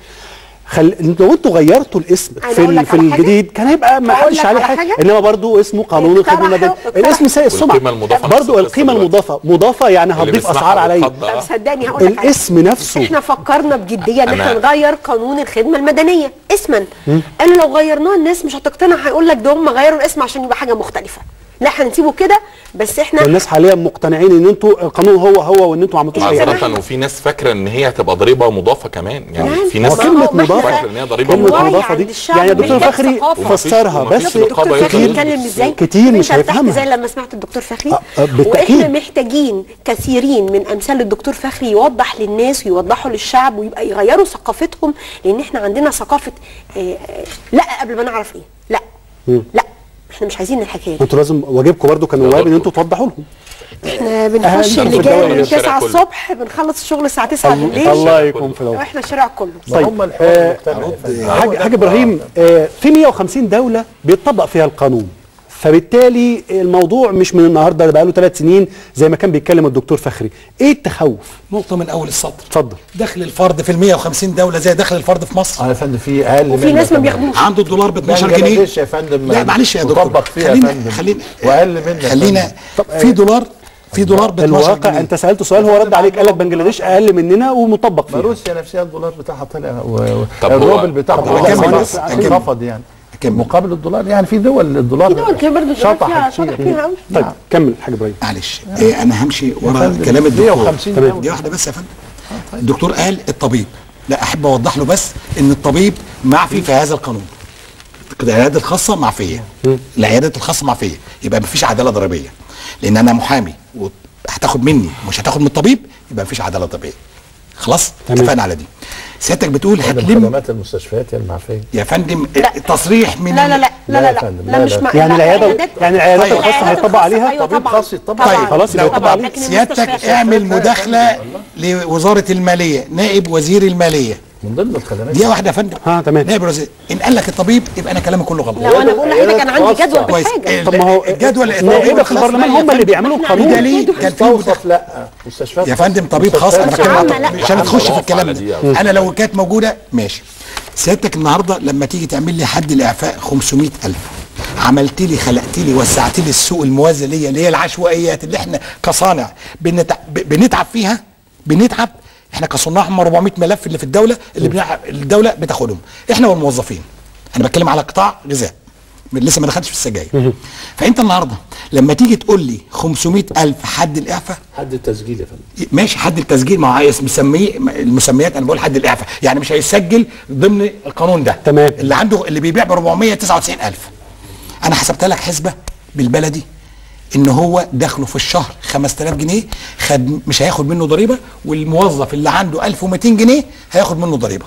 خل... لو انتوا غيرتوا الاسم أنا في أقول ال... لك في على حاجة؟ الجديد كان هيبقى ما أقول حدش لك عليه على حاجه حاجة؟ انما برضه اسمه قانون الخدمه اقترحوا- المدنيه اقترحوا- الاسم سيء السمعه والقيمة المضافة نفس برضه القصة القيمه دلوقتي. المضافه مضافه يعني اللي هتضيف بيسمعها اسعار عليا بتفضل. طب صدقني هقول لك على الاسم حاجة. نفسه. احنا فكرنا بجديه ان احنا أنا- نغير قانون الخدمه المدنيه اسما قالوا لو غيرناه الناس مش هتقتنع هيقول لك ده هم غيروا الاسم عشان يبقى حاجه مختلفه لا هنسيبه كده بس احنا والناس حاليا مقتنعين ان انتوا القانون هو هو وان انتوا ما عملتوش اي حاجه معذرة وفي ناس فاكره ان هي هتبقى ضريبه مضافه كمان يعني نعم. في هو ناس ما كلمة هو- ما إحنا- مضافة فاكرة إن هي ضريبة كلمة الوعي مضافة عند دي الشعب يعني الدكتور محتاج فخري ثقافة. فسرها ومفيش بس رقابة الدكتور يقدر فخري يقول. بيتكلم ازاي كتير مش أنت ارتحت هيفهمها. ازاي لما سمعت الدكتور فخري أه، أه، بالتأكيد. واحنا محتاجين كثيرين من امثال الدكتور فخري يوضح للناس ويوضحوا للشعب ويبقى يغيروا ثقافتهم لان احنا عندنا ثقافه آه، آه، لا قبل ما نعرف ايه لا لا احنا مش عايزين الحكايه دي انتوا لازم واجبكم برضو كنواب ان انتوا توضحوا لهم احنا بنخش أهم اللجان الدوري من الشارع 9 كله. الصبح بنخلص الشغل الساعه 9 الله- بالليل الله يكون في العون. واحنا الشارع كله طيب هم الحوار آه، المجتمعي يا فندم. حاج حاج ابراهيم آه، في 150 دوله بيطبق فيها القانون فبالتالي الموضوع مش من النهارده ده بقاله ثلاث سنين زي ما كان بيتكلم الدكتور فخري ايه التخوف نقطه من اول السطر اتفضل دخل الفرد في ال 150 دوله زي دخل الفرد في مصر اه يا فندم في اقل وفي منها ناس ما كمان. بياخدوش عنده الدولار ب 12 جنيه بنجلاديش يا فندم لا معلش يا دكتور مطبق فيها يا خلينا فندم. خلينا واقل منها يا خلينا فندم. طب، آه، في دولار في دولار ب 12 الواقع جنيه انت سالته سؤال هو رد عليك قال لك بنجلاديش اقل مننا ومطبق ما فيها روسيا نفسها الدولار بتاعها طلع و- و- طب هو- الروبل بتاعها طب طلع أكمل خلاص، بس، يعني أكمل. انخفض يعني أكمل. مقابل الدولار يعني في دول الدولار في دول كده برضه الدولار شطح فيها- كتير. شطح فيها قوي. طيب كمل حاج ابراهيم معلش إيه انا همشي ورا فندم، كلام الدكتور 150 تمام. دولة. دي واحده بس يا فندم الدكتور قال الطبيب لا احب اوضح له بس ان الطبيب معفي في هذا القانون العيادات الخاصه معفيه العيادات الخاصه معفيه يبقى مفيش عداله ضريبيه لان انا محامي وهتاخد مني مش هتاخد من الطبيب يبقى مفيش عداله ضريبيه خلاص تمام. اتفقنا على دي سيادتك بتقول فندم، هتلم خدمات المستشفيات يا المعفيه يا فندم لا. تصريح من لا لا لا لا لا لا يا لا فندم، لا لا، مش لا. مع- يعني لا، العيادة- العيادات- يعني العيادات طيب. الخاصة العيادات هيطبق عليها؟ أيوة طبيب طبعاً. خاص يطبق طبعاً. عليه. خلاص يبقى طبعاً. يطبق عليه. لكن سيادتك المستشفيات- اعمل مداخله لوزاره الماليه نائب وزير الماليه من ضمن الخدمات دي واحده يا فندم ها، تمام. نائب وزير ان قال لك الطبيب يبقى انا كلامي كله غلط لا وانا بقول لحضرتك انا عندي جدول كويس بالحاجه طب ما هو الجدول النائبه في البرلمان هم اللي بيعملوا القانون بدليل كان في توصف مداخله لا مستشفيات يا فندم طبيب خاص انا مستشفيات بتكلم عامة، عن لا. مش هنخش في عامة. الكلام على دي ده أوي. انا لو كانت موجوده ماشي سيادتك النهارده لما تيجي تعمل لي حد الاعفاء 500000 عملت لي خلقت لي وسعت لي السوق الموازي ليا اللي هي العشوائيات اللي احنا كصانع بنتع... ب- بنتعب فيها بنتعب احنا كصناع هم 400 ملف اللي في الدوله اللي بنع... الدوله بتاخدهم احنا والموظفين انا بتكلم على قطاع غذاء لسه ما دخلتش في السجاير فانت النهارده لما تيجي تقول لي 500000 حد الاعفاء حد التسجيل يا فندم ماشي حد التسجيل ما هو عايز مسميه المسميات انا بقول حد الاعفاء يعني مش هيسجل ضمن القانون ده تمام. اللي عنده اللي بيبيع ب 499000 انا حسبت لك حسبه بالبلدي ان هو دخله في الشهر 5000 جنيه خد مش هياخد منه ضريبه والموظف اللي عنده 1200 جنيه هياخد منه ضريبه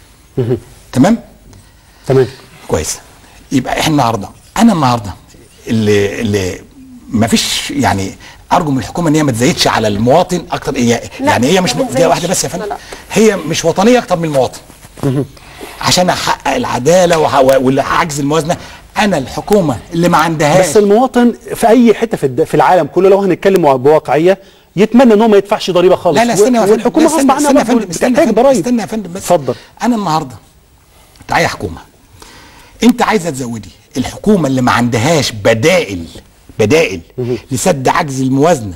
تمام تمام كويس يبقى احنا النهارده انا النهارده اللي اللي ما فيش يعني ارجو من الحكومه ان هي ما تزيدش على المواطن اكتر هي لا، يعني هي مش ما م- دي بتزيدش. واحده بس يا لا، فندم لا. هي مش وطنيه اكتر من المواطن عشان احقق العداله وح- واللي عجز الموازنه انا الحكومه اللي ما عندهاش بس المواطن في اي حته في الد- في العالم كله لو هنتكلم بواقعيه يتمنى ان هو ما يدفعش ضريبه خالص لا لا استنى يا فندم والحكومه لا، غصب استنى عنها استنى يا برضه فندم استنى يا بتحتاج فندم ضرايب استنى يا فندم بس اتفضل انا النهارده تعالى يا حكومه انت عايزه تزودي الحكومه اللي ما عندهاش بدائل بدائل لسد عجز الموازنه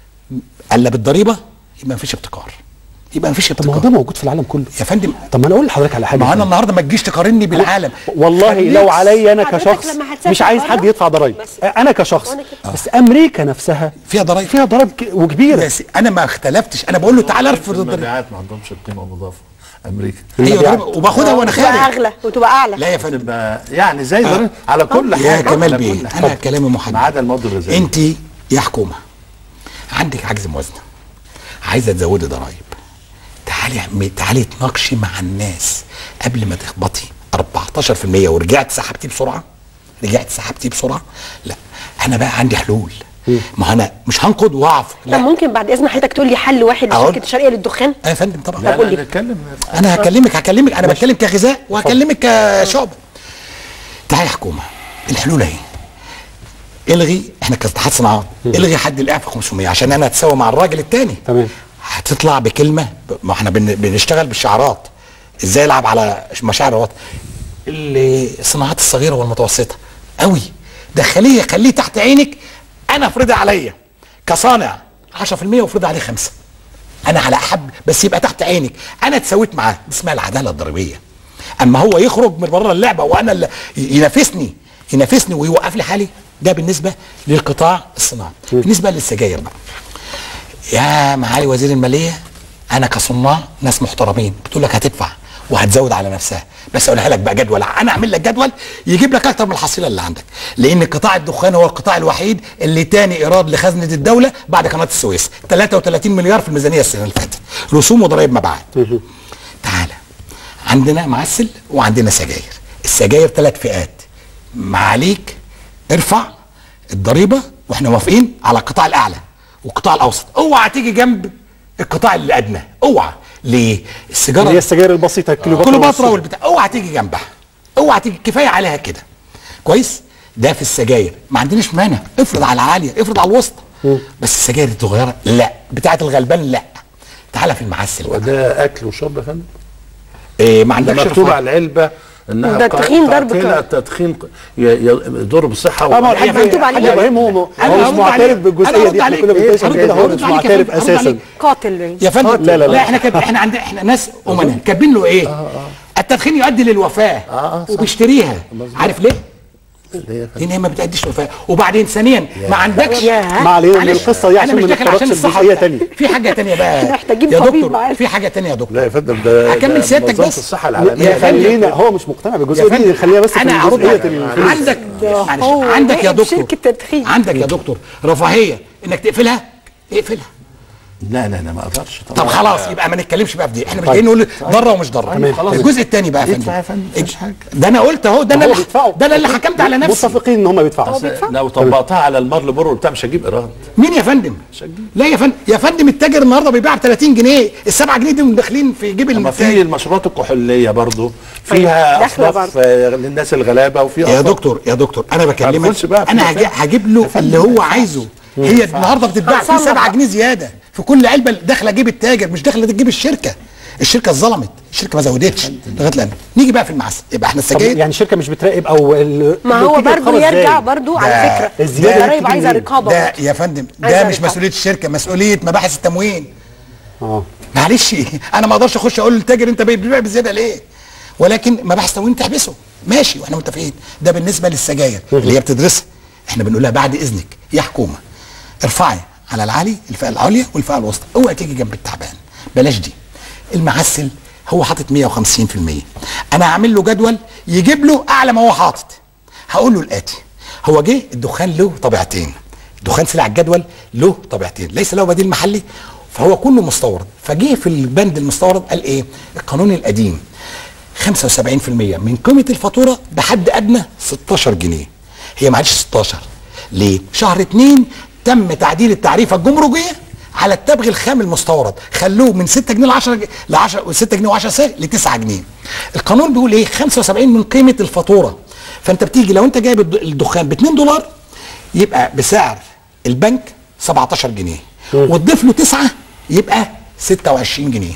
الا بالضريبه يبقى ما فيش ابتكار يبقى ما فيش طب ما هو ابتكار ده موجود في العالم كله يا فندم طب ما انا اقول لحضرتك على حاجه ما انا النهارده ما تجيش تقارني بالعالم والله خليك- لو عليا انا حضرتك كشخص لما هتسافر مش عايز بره، حد يدفع ضرايب بس. انا كشخص وأنا كده. بس امريكا نفسها فيها ضرايب فيها ضرايب ك- وكبيره يا سي- انا ما اختلفتش انا بقول له تعالى ارفض الضريبه المبيعات ما عندهمش القيمه المضافه امريكا ايوه ضريبه وباخدها وانا وتبقى خارج اغلى وتبقى اعلى لا يا فندم تبقى يعني زي ضريبة على كل حاجه يا كمال على بيه كل حاجة. انا كلامي محدد ما عدا المواد الغذائيه انت يا حكومه عندك عجز موازنه عايزه تزودي ضرائب تعالي اعملي- تعالي اتناقشي مع الناس قبل ما تخبطي 14% ورجعت سحبتيه بسرعه رجعت سحبتيه بسرعه لا انا بقى عندي حلول ما انا مش هنقض واعف طب لا ممكن بعد اذن حضرتك تقول لي حل واحد أقول. لشركه الشرقيه للدخان انا يا فندم طبعا لا قول لا لي. نتكلم انا هكلمك هكلمك انا بتكلم كغذاء وهكلمك كشعبه تعالى يا حكومه الحلول اهي الغي احنا كاتحاد صناعات الغي حد الاعفاء 500 عشان انا اتساوى مع الراجل التاني تمام. هتطلع بكلمه ب- ما احنا بن- بنشتغل بالشعارات ازاي العب على مشاعر الوطن الصناعات الصغيره والمتوسطه قوي دخليه خليه تحت عينك انا افرضها عليا كصانع 10% وافرضها عليه خمسه انا على احب بس يبقى تحت عينك انا اتساويت معاه دي اسمها العداله الضريبيه اما هو يخرج من بره اللعبه وانا اللي ينافسني ينافسني ويوقف لي حالي ده بالنسبه للقطاع الصناعي بالنسبه للسجاير بقى يا معالي وزير الماليه انا كصناع ناس محترمين بتقول لك هتدفع وهتزود على نفسها بس اقولها لك بقى جدول انا اعمل لك جدول يجيب لك اكتر من الحصيله اللي عندك لان قطاع الدخان هو القطاع الوحيد اللي تاني ايراد لخزنه الدوله بعد قناه السويس 33 مليار في الميزانيه السنه اللي فاتت رسوم وضرائب مبيعات تعالى عندنا معسل وعندنا سجاير السجاير ثلاث فئات معاليك ارفع الضريبه واحنا موافقين على القطاع الاعلى والقطاع الاوسط اوعى تيجي جنب القطاع الادنى اوعى ليه السيجاره اللي هي السجاير البسيطه كيلو كليوباترا والبتاع اوعى تيجي جنبها اوعى تيجي كفايه عليها كده كويس ده في السجاير ما عندناش مانع افرض على العاليه افرض على الوسط بس السجاير الصغيره لا بتاعت الغلبان لا تعالى في المعسل بقى. وده اكل وشرب يا فندم إيه ما ده عندكش مكتوب رفاهية. على العلبه انها ده تدخين ضرب تعطينا كده. التدخين ي- ي- يضر بالصحه اه ما هو و- الحاج مكتوب عليه. الحاج ابراهيم هو هو أنا مش هرد معترف عليك. بالجزئيه أنا دي هرد احنا عليك. كنا بنتكلم هرد كده هو عليك. مش هرد عليك يا معترف فندم. هرد اساسا عليك. قاتل يا فندم لا، لا، لا. لا احنا كده احنا عندنا احنا ناس امنا كاتبين له ايه التدخين يؤدي للوفاه آه، صح. وبيشتريها عارف ليه اللي هي فندم. لان هي ما بتأديش وفاه وبعدين ثانيا ما عندكش ياه. ما علينا من معلش، القصه دي أنا عشان مش ما داخل عشان نتطرقش الصحه لجزئيه وبتاع. ثانيه في حاجه تانية بقى محتاجين يا طبيب دكتور معانا. في حاجه تانية يا دكتور لا يا فندم ده أكمل ده سيادتك منظمة بس. الصحه يا العالميه فندم. خلينا هو مش مقتنع يا بالجزئيه دي فندم، خلينا بس في انا هرد جزئيه عليك. الفلوس عندك معلش هو عندك يا واقف دكتور شركة تدخين. عندك يا دكتور رفاهيه انك تقفلها اقفلها لا لا لا ما اقدرش طب طبعا خلاص يبقى ما نتكلمش بقى في دي احنا مش طيب. جايين نقول ضره ومش ضره طيب، خلاص. الجزء الثاني بقى يا ادفع يا فندم فندم، مفيش حاجة. ده انا قلت اهو ده انا هو اللي بيدفعوا ده انا اللي حكمت على نفسي متفقين ان هم بيدفعوا بس لو طبقتها على المار بور بتاع مش هجيب ايراد مين يا فندم؟ لا يا فندم يا فندم التاجر النهارده بيبيع ب 30 جنيه ال 7 جنيه دي داخلين في جيب اما في التاجر المشروبات الكحوليه برضو فيها داخلة اصناف آه، للناس الغلابه وفي يا أصناف- دكتور يا دكتور انا بكلمك هنخش بقى في انا المسائل. هجي- هجيب له اللي هو عايزه هي النهارده بتتباع في هنصنف 7 بقى. جنيه زياده في كل علبه داخله جيب التاجر مش داخله تجيب الشركه الشركه اتظلمت الشركه ما زودتش لغايه الان نيجي بقى في المعسل يبقى احنا طب السجاير يعني الشركه مش بتراقب او ال- ما هو بتيجي برضه الخبر يرجع إزاي؟ برضه على ده- فكره الزيادة الضرايب بتيجي عايزه منين؟ رقابه ده برضه. يا فندم عايزة ده مش رقابة. مسؤوليه الشركه مسؤوليه مباحث التموين اه معلش انا ما اقدرش اخش اقول للتاجر انت بتبيع بزياده ليه ولكن مباحث تموين تحبسه ماشي واحنا متفقين ده بالنسبه للسجاير اللي هي بتدرسها احنا بنقول لها بعد اذنك يا حكومه ارفعي على العالي الفئه العليا والفئه الوسطى اوعي تيجي جنب التعبان بلاش دي المعسل هو حاطط 150% انا هعمل له جدول يجيب له اعلى ما هو حاطط هقول له الاتي هو جه الدخان له طبيعتين الدخان سلع الجدول له طبيعتين ليس له بديل محلي فهو كله مستورد فجه في البند المستورد قال ايه القانون القديم 75% من قيمه الفاتوره بحد ادنى 16 جنيه هي ما عادش 16 ليه شهر اتنين تم تعديل التعريفه الجمركيه على التبغ الخام المستورد خلوه من 6 جنيه ل 10 ل 10 6 جنيه و10 سنت ل 9 جنيه القانون بيقول ايه 75 من قيمه الفاتوره فانت بتيجي لو انت جايب الد- الدخان ب 2 دولار يبقى بسعر البنك 17 جنيه وتضيف له 9 يبقى 26 جنيه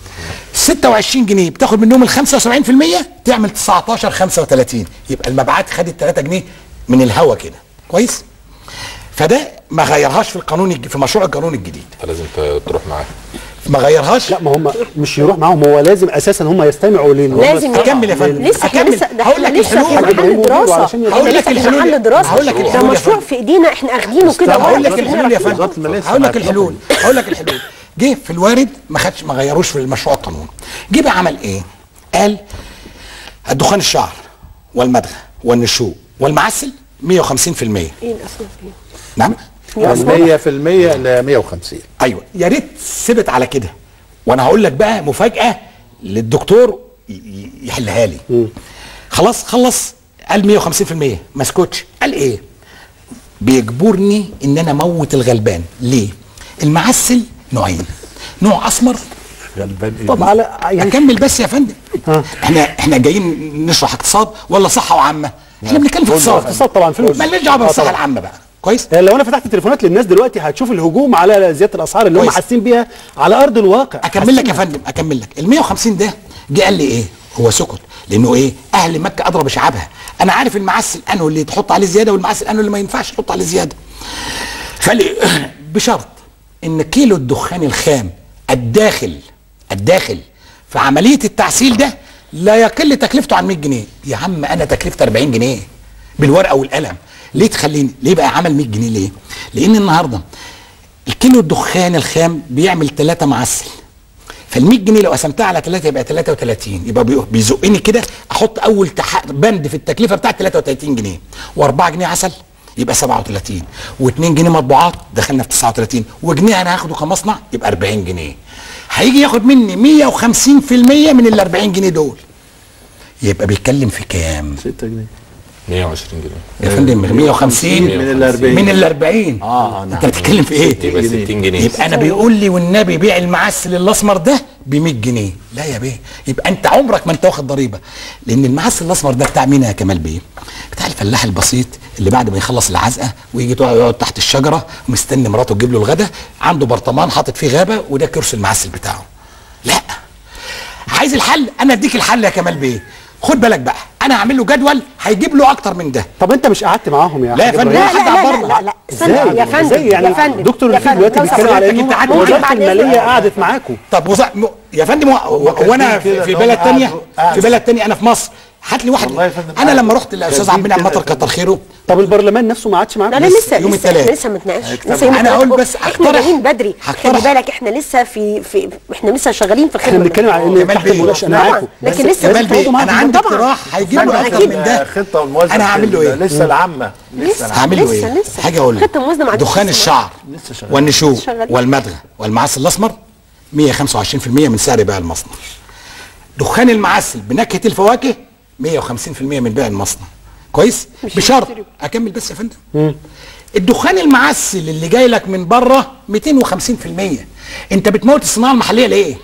26 جنيه بتاخد منهم ال 75% تعمل 19 35 يبقى المبيعات خدت 3 جنيه من الهوا كده كويس فده ما غيرهاش في القانون الج- في مشروع القانون الجديد فلازم ت- تروح معاه ما غيرهاش لا ما هم مش يروح معاهم هو لازم اساسا هم يستمعوا لل لازم اكمل يا فندم لسه احنا أكمل. لسه ده هقول احنا لك لسه في الحلول. محل دراسه علشان احنا هقول لك لسه في الحلول. محل دراسه هقول لك ده الحلول يا مشروع فندم. في ايدينا احنا اخدينه كده هقول لك ولا الحلول يا وزارة فندم المالية هقول لك سمعت الحلول هقول لك الحلول جه في الوارد ما خدش ما غيروش في المشروع القانون جه بقى عمل ايه قال الدخان الشعر والمدغى والنشوء والمعسل 150% ايه الاسماء دي؟ نعم من 100% ل 150 ايوه يا ريت ثبت على كده وانا هقول لك بقى مفاجاه للدكتور ي- ي- يحلها لي خلاص خلص قال 150% ما اسكتش قال ايه بيجبرني ان انا اموت الغلبان ليه المعسل نوعين نوع اسمر غلبان ايه طب على يعني اكمل بس يا فندم احنا احنا جايين نشرح اقتصاد ولا صحه وعامه احنا بنتكلم في اقتصاد اقتصاد طبعا فلوس مالناش دعوه آه بالصحه طبعاً. العامه بقى كويس آه، لو انا فتحت التليفونات للناس دلوقتي هتشوف الهجوم على زياده الاسعار اللي هم كويس. حاسين بيها على ارض الواقع اكمل لك يا فندم اكمل لك ال 150 ده جه قال لي ايه هو سكت لانه ايه اهل مكه ادرى بشعابها انا عارف المعسل انه اللي تحط عليه زياده والمعسل انه اللي ما ينفعش تحط عليه زياده فقال لي بشرط ان كيلو الدخان الخام الداخل الداخل في عمليه التعسيل ده لا يقل تكلفته عن 100 جنيه يا عم انا تكلفتي 40 جنيه بالورقه والقلم ليه تخليني ليه بقى عمل 100 جنيه ليه لان النهارده الكيلو الدخان الخام بيعمل 3 معسل فال 100 جنيه لو قسمتها على 3 يبقى 33 يبقى بي- بيزقني كده احط اول تح... بند في التكلفه بتاعت 33 جنيه و4 جنيه عسل يبقى 37 و2 جنيه مطبوعات دخلنا في 39 وجنيه انا هاخده كمصنع يبقى 40 جنيه هيجي ياخد مني 150% من ال 40 جنيه دول يبقى بيتكلم في كام 6 جنيه 120 جنيه يا فندم 150 من ال 40 من ال 40 آه، انت نعم. بتتكلم في ايه يبقى 60 جنيه يبقى انا بيقول لي والنبي بيع المعسل الاسمر ده ب 100 جنيه لا يا بيه يبقى انت عمرك ما انت واخد ضريبه لان المعسل الاسمر ده بتاع مين يا كمال بيه بتاع الفلاح البسيط اللي بعد ما يخلص العزقه ويجي يقعد يقعد تحت الشجره ومستني مراته تجيب له الغدا عنده برطمان حاطط فيه غابه وده كرسي المعسل بتاعه لا عايز الحل انا اديك الحل يا كمال بيه خد بالك بقى انا هعمل له جدول هيجيب له اكتر من ده طب انت مش قعدت معاهم يا لا يا حاج فندم. إبراهيم؟ لا حد لا لا عبرنا. لا لا ازاي استنى يا فندم ازاي يعني يا فندم دكتور يا الفيل فندم، دلوقتي لو بيتكلم سمحت، على أنت انه عارف ممكن وزاره بعد الماليه إذنك؟ قعدت معاكم طب وز... م... يا فندم و... و... وانا كده في, في إن هم بلد تانية قعدوا- قعدوا. في بلد تانية انا في مصر هات لي واحد والله يا فندم انا قعدوا. لما رحت للاستاذ عبد المنعم مطر كتر خيره طب البرلمان نفسه ما عادش معاكم لا لا لسه لسه يوم لسه التلات. احنا لسه ما اتناقش هيجتمع. لسه يوم أنا أقول التلات. بس احنا هقترح- جايين بدري خلي هقترح. بالك احنا لسه في في احنا لسه شغالين في احنا خدمه بنتكلم على ان كمال تحت بيه. المناقشه انا طبعاً. معاكم لكن بس لسه لازم كمال تقعدوا بيه معاهم انا عندي طبعاً. اقتراح هيجيب له طبعاً، اكتر أكيد. من ده خطه الموازنه أنا هعمل له إيه؟ لسه العامه لسه لسه. العامه هعمل له لسه- ايه لسه. حاجه اقول لك خطة موازنة ما عنديش دخان لسه. الشعر لسه شغال. والنشوء شغالين. والمدغى والمعسل الاسمر 125% من سعر بيع المصنع دخان المعسل بنكهه الفواكه 150% من بيع المصنع كويس بشرط اكمل بس يا فندم الدخان المعسل اللي جاي لك من بره 250% انت بتموت الصناعه المحليه ليه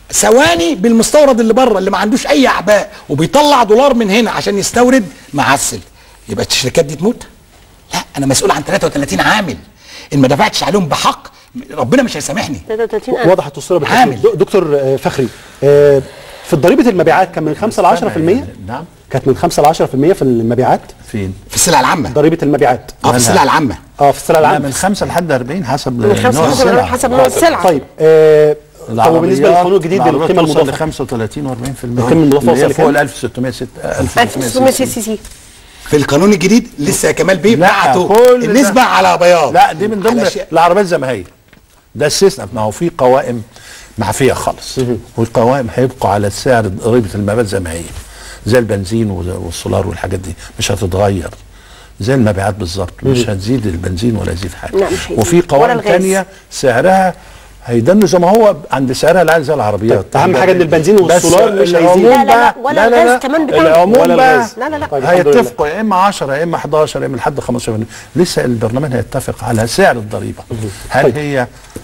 ثواني بالمستورد اللي بره اللي ما عندوش اي اعباء وبيطلع دولار من هنا عشان يستورد معسل يبقى الشركات دي تموت لا انا مسؤول عن 33 عامل ان ما دفعتش عليهم بحق ربنا مش هيسامحني 33 ألف. وضحت الصوره بالتأكيد. عامل. د- دكتور آه، فخري آه، في ضريبه المبيعات كان من 5 ل 10% نعم كانت من 5 ل 10% في المبيعات فين؟ في السلع العامه ضريبه المبيعات اه في السلع العامه اه في السلع لا العامه من 5 لحد 40 حسب من خمسة نوع حسب السلعة. حسب نوع السلعة طيب آه، طب العربيات- وبالنسبه للقانون الجديد العربيات للقيمه توصل المضافه ل 35 و40% القيمة المضافة اللي هي وصل فوق لكام؟ ال 1600 ست- 1600 سي سي سي في القانون الجديد لسه يا كمال بيه لا، بعتوا كل ده- النسبه على بياض لا دي من ضمن على شيء- العربيات زي ما هي ده استثناء ما هو في قوائم معفيه خالص والقوائم هيبقوا على سعر ضريبه المبيعات زي ما هي زي البنزين وز- والسولار والحاجات دي مش هتتغير زي المبيعات بالظبط مش هتزيد البنزين ولا يزيد حاجه لا، مش هيزيد. وفي ولا قوائم الغاز. تانية سعرها هيدن زي ما هو عند سعرها العالي زي العربيات طيب، أهم حاجة إن البنزين بس والسولار مش العموم هيزيد. لا، لا، بقى- ولا الغاز كمان بتاعهم. العموم ولا بقى الغاز. لا، لا، لا. طيب، الحمد لله. هيتفقوا يا اما 10 يا اما 11 يا اما لحد 15 لسه البرلمان هيتفق على سعر الضريبه هل طيب. هي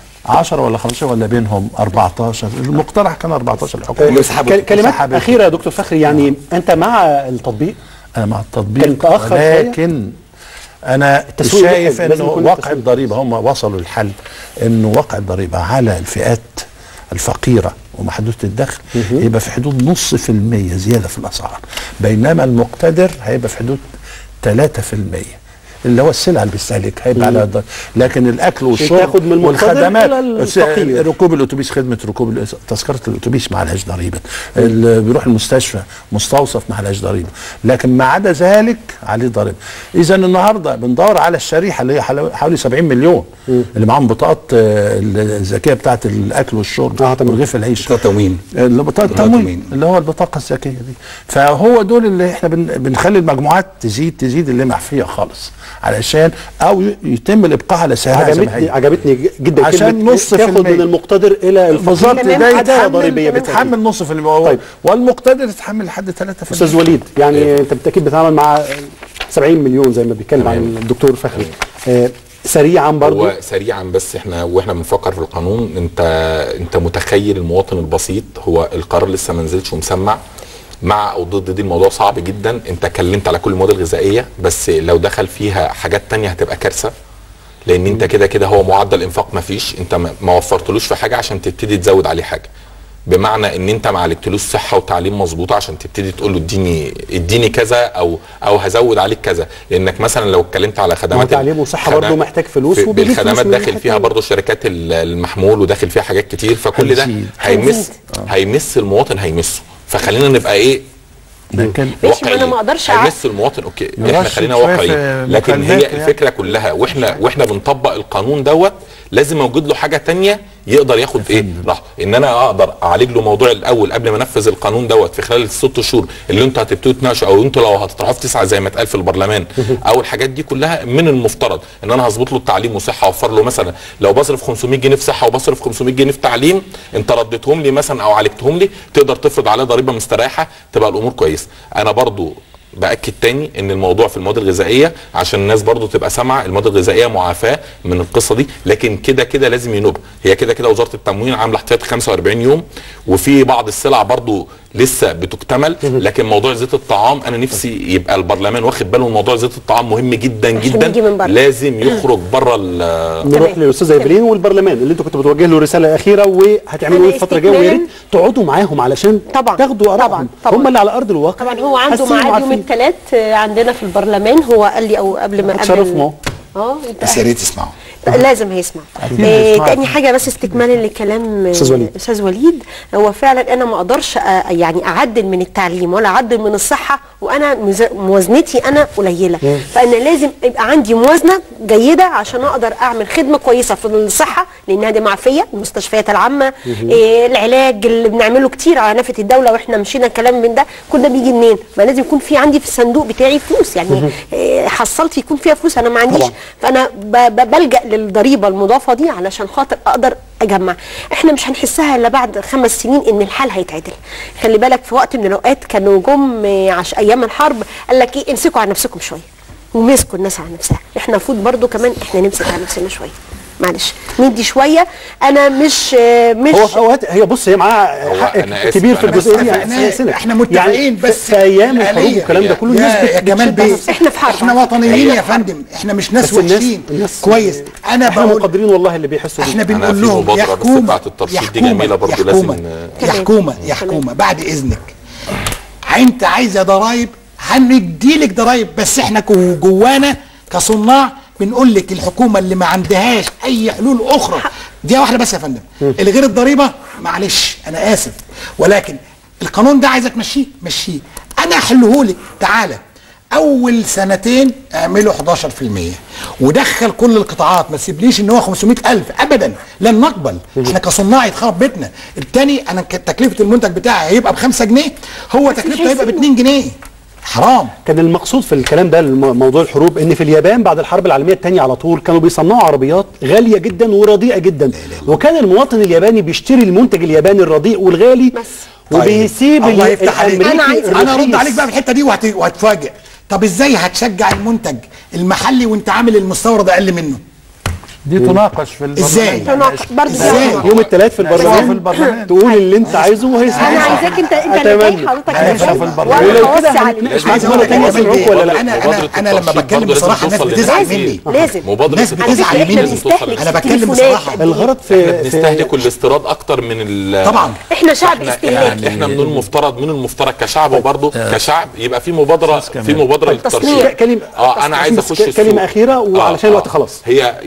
10 ولا 15 ولا بينهم 14 المقترح كان 14 آه، الحكومه يسحبوا- كل- كلمات يسحبوا. اخيره يا دكتور فخري يعني انت مع التطبيق انا مع التطبيق كان متأخر شوية؟ لكن انا التسويق شايف لازم انه يكون وقع التسويق. الضريبه هم وصلوا للحل انه وقع الضريبه على الفئات الفقيره ومحدوده الدخل يبقى في حدود نص في المية زياده في الاسعار بينما المقتدر هيبقى في حدود 3 في المية اللي هو السلع اللي بيستهلكها هيبقى على الض- لكن الاكل والشرب تاخد من المقتدر والخدمات إلى الفقير. ركوب الاتوبيس خدمه ركوب الأس- تذكره الاتوبيس ما عليهاش ضريبه اللي بيروح المستشفى مستوصف ما عليهاش ضريبه لكن ما عدا ذلك عليه ضريبه اذا النهارده بندور على الشريحه اللي هي حلو- حوالي 70 مليون اللي معاهم بطاقات آه، الذكيه بتاعه الاكل والشرب آه، تمام. ورغيف العيش بطاقة تموين اللي بطاقه بطاقة التموين تموين. اللي هو البطاقه الذكيه دي فهو دول اللي احنا بن بنخلي المجموعات تزيد تزيد اللي معفيه خالص علشان او ي- يتم الابقاء على سعرها زي ما عجبتني هي عجبتني ج- جدا عشان كلمة نص في تاخد المية. من المقتدر الى الفقير بالظبط تمام. ده عداله ضريبيه يتحمل بالتأكيد. يتحمل نص في المية طيب. والمقتدر يتحمل لحد 3 استاذ وليد يعني انت بالتاكيد بتتعامل مع 70 مليون زي ما بيتكلم عن تمام. الدكتور فخري آه سريعا برضو هو سريعا بس احنا واحنا بنفكر في القانون انت انت متخيل المواطن البسيط هو القرار لسه ما نزلش ومسمع مع او ضد دي الموضوع صعب جدا انت اتكلمت على كل المواد الغذائيه بس لو دخل فيها حاجات تانية هتبقى كارثه لان انت كده كده هو معدل انفاق ما فيش انت ما ما وفرتلوش في حاجه عشان تبتدي تزود عليه حاجه بمعنى ان انت ما عالجتلوش صحه وتعليم مظبوطه عشان تبتدي تقول له اديني اديني كذا او او هزود عليك كذا لانك مثلا لو اتكلمت على خدمات تعليم وصحة خدم- برضه محتاج فلوس في- وبيجيب فلوس بالخدمات من داخل ناحية فيها تانية. برضه شركات ال- المحمول وداخل فيها حاجات كتير فكل ده هنزيد. هيمس هنزيد. هيمس المواطن هيمسه فخلينا نبقى ايه ده كان ماشي، ما أنا ما أقدرش أع- هيمس المواطن اوكي احنا نرشد خلينا شوية واقعيين في لكن مكالمات هي يعني. الفكره كلها واحنا واحنا بنطبق القانون دوت لازم موجود له حاجه تانية يقدر ياخد ايه لحظه ان انا اقدر اعالج له موضوع الاول قبل ما انفذ القانون دوت في خلال الست شهور اللي انتوا هتبتدوا تناقشوا او انتوا لو هتطرحوه في تسعه زي ما اتقال في البرلمان او الحاجات دي كلها من المفترض ان انا هظبط له التعليم وصحه اوفر له مثلا لو بصرف 500 جنيه في صحه وبصرف 500 جنيه في تعليم انت رديتهم لي مثلا او عالجتهم لي تقدر تفرض عليه ضريبه مستريحه تبقى الامور كويسه انا برضو باكد تاني ان الموضوع في المواد الغذائيه عشان الناس برضو تبقى سامعه المواد الغذائيه معافاه من القصه دي لكن كده كده لازم ينوب هي كده كده وزاره التموين عامله احتياط 45 يوم وفي بعض السلع برضو لسه بتكتمل لكن موضوع زيت الطعام انا نفسي يبقى البرلمان واخد باله من موضوع زيت الطعام مهم جدا عشان جدا يجي من بره. لازم يخرج بره ال- نروح تمام. للاستاذ ايفلين والبرلمان اللي انتوا كنتوا بتوجه له رساله اخيره وهتعملوا أنا ايه الفتره الجايه ويا ريت استكمالاً- تقعدوا معاهم علشان طبعاً، تاخدوا ارائهم طبعاً، طبعاً. هم اللي على ارض الواقع طبعا هو عنده حاسين ميعاد يوم وعارفين. الثلاث عندنا في البرلمان هو قال لي او قبل ما قبل هتشرفنا. اه انت بس يا ريت تسمعوا لازم هيسمع عارفين آه هيسمعوا. تاني حاجه بس استكمالا لكلام آه، أستاذ وليد. استاذ وليد هو فعلا انا ما اقدرش آه، يعني اعدل من التعليم ولا اعدل من الصحه وانا مز- موازنتي انا قليله فانا لازم يبقى عندي موازنه جيده عشان اقدر اعمل خدمه كويسه في الصحه لانها دي معفيه المستشفيات العامه آه العلاج اللي بنعمله كتير على نفقه الدوله واحنا مشينا كلام من ده كل ده بيجي منين ما لازم يكون في عندي في الصندوق بتاعي فلوس يعني آه حصلت يكون فيها فلوس انا ما عنديش طبعاً. فانا ب- ب- بلجا للضريبه المضافه دي علشان خاطر اقدر اجمع احنا مش هنحسها الا بعد خمس سنين ان الحال هيتعدل خلي بالك في وقت من الاوقات كانوا جم آه، عش ايام الحرب قال لك ايه امسكوا على نفسكم شويه ومسكوا الناس على نفسها احنا المفروض برضو كمان احنا نمسك على نفسنا شويه معلش ندي شويه انا مش آه، مش هو في اوقات هي بص هي معاها هو حق أنا آسف، كبير في أنا بس الجزئيه دي اتفقنا- يعني سنة. احنا متفقين يعني بس في ايام الحروب الآلية. والكلام ده كله الناس يا, يا بت- جمال بتشد بيه على- إحنا في حرب. احنا وطنيين هي يا حرب. فندم احنا مش ناس بس الناس وحشين الناس كويس انا احنا بقول مقدرين والله اللي بيحسوا احنا بيه. بنقول في لهم مبادرة يا بس حكومه بتاعت الترشيد يا دي حكومة، جميلة برضو يا لازم حكومة، ن- يا تمام. حكومه يا تمام. حكومه بعد اذنك انت عايزه ضرايب هنديلك ضرايب بس احنا جو- جوانا كصناع بنقول لك الحكومه اللي ما عندهاش اي حلول اخرى دي واحده بس يا فندم اللي غير الضريبه معلش انا اسف ولكن القانون ده عايزك تمشيه مشيه انا احلهولك تعالى اول سنتين اعملوا 11% ودخل كل القطاعات ما تسيبليش ان هو 500 الف ابدا لن نقبل احنا كصناع يتخرب بيتنا التاني انا ك- تكلفه المنتج بتاعي هيبقى ب 5 جنيه هو تكلفته هيبقى ب 2 جنيه حرام كان المقصود في الكلام ده الم- موضوع الحروب ان في اليابان بعد الحرب العالميه الثانيه على طول كانوا بيصنعوا عربيات غاليه جدا ورديئه جدا وكان المواطن الياباني بيشتري المنتج الياباني الرديء والغالي بس. وبيسيب طيب. الله ال- يفتح عليك. الأمريكي أنا عايز- انا ارد الرخيص. عليك بقى في الحته دي وهت- وهتفاجئ طب ازاي هتشجع المنتج المحلي وانت عامل المستورد اقل منه دي تناقش في البرلمان إزاي؟ تناقش برضه دي إزاي؟ أمر. يوم الثلاث في في البرلمان البرلمان. تقول اللي انت عايزه وهيسمع انا عايزاك انت انت اللي جاي أتمنى. حضرتك لا، اللي في جاي. البرلمان. وانا ولو كده هوصي عليك هنتناقش عايز معاك اقول مرة لك تانية يا أسمعوك جمال ولا بيه، لا انا مبادرة انا انا لما الترشيد بتكلم برضه لازم بصراحه الناس توصل بتزعل للناس. مني لازم مبادرة الناس الترشيد بتزعل على فكرة مني. احنا بنستهلك أنا بتكلم تليفونات بصراحة. قد إيه؟ الغرض في, في بنستهلك الاستيراد اكتر من ال طبعا احنا شعب احنا استهلاكي احنا, احنا من المفترض من المفترض كشعب وبرضه كشعب يبقى في مبادره كمان. في مبادره طيب، تصنيع. للترشيد كلمة اه انا عايز بس اخش كلمة السوق. أخيرة وعلشان الوقت خلاص. هي يعني هي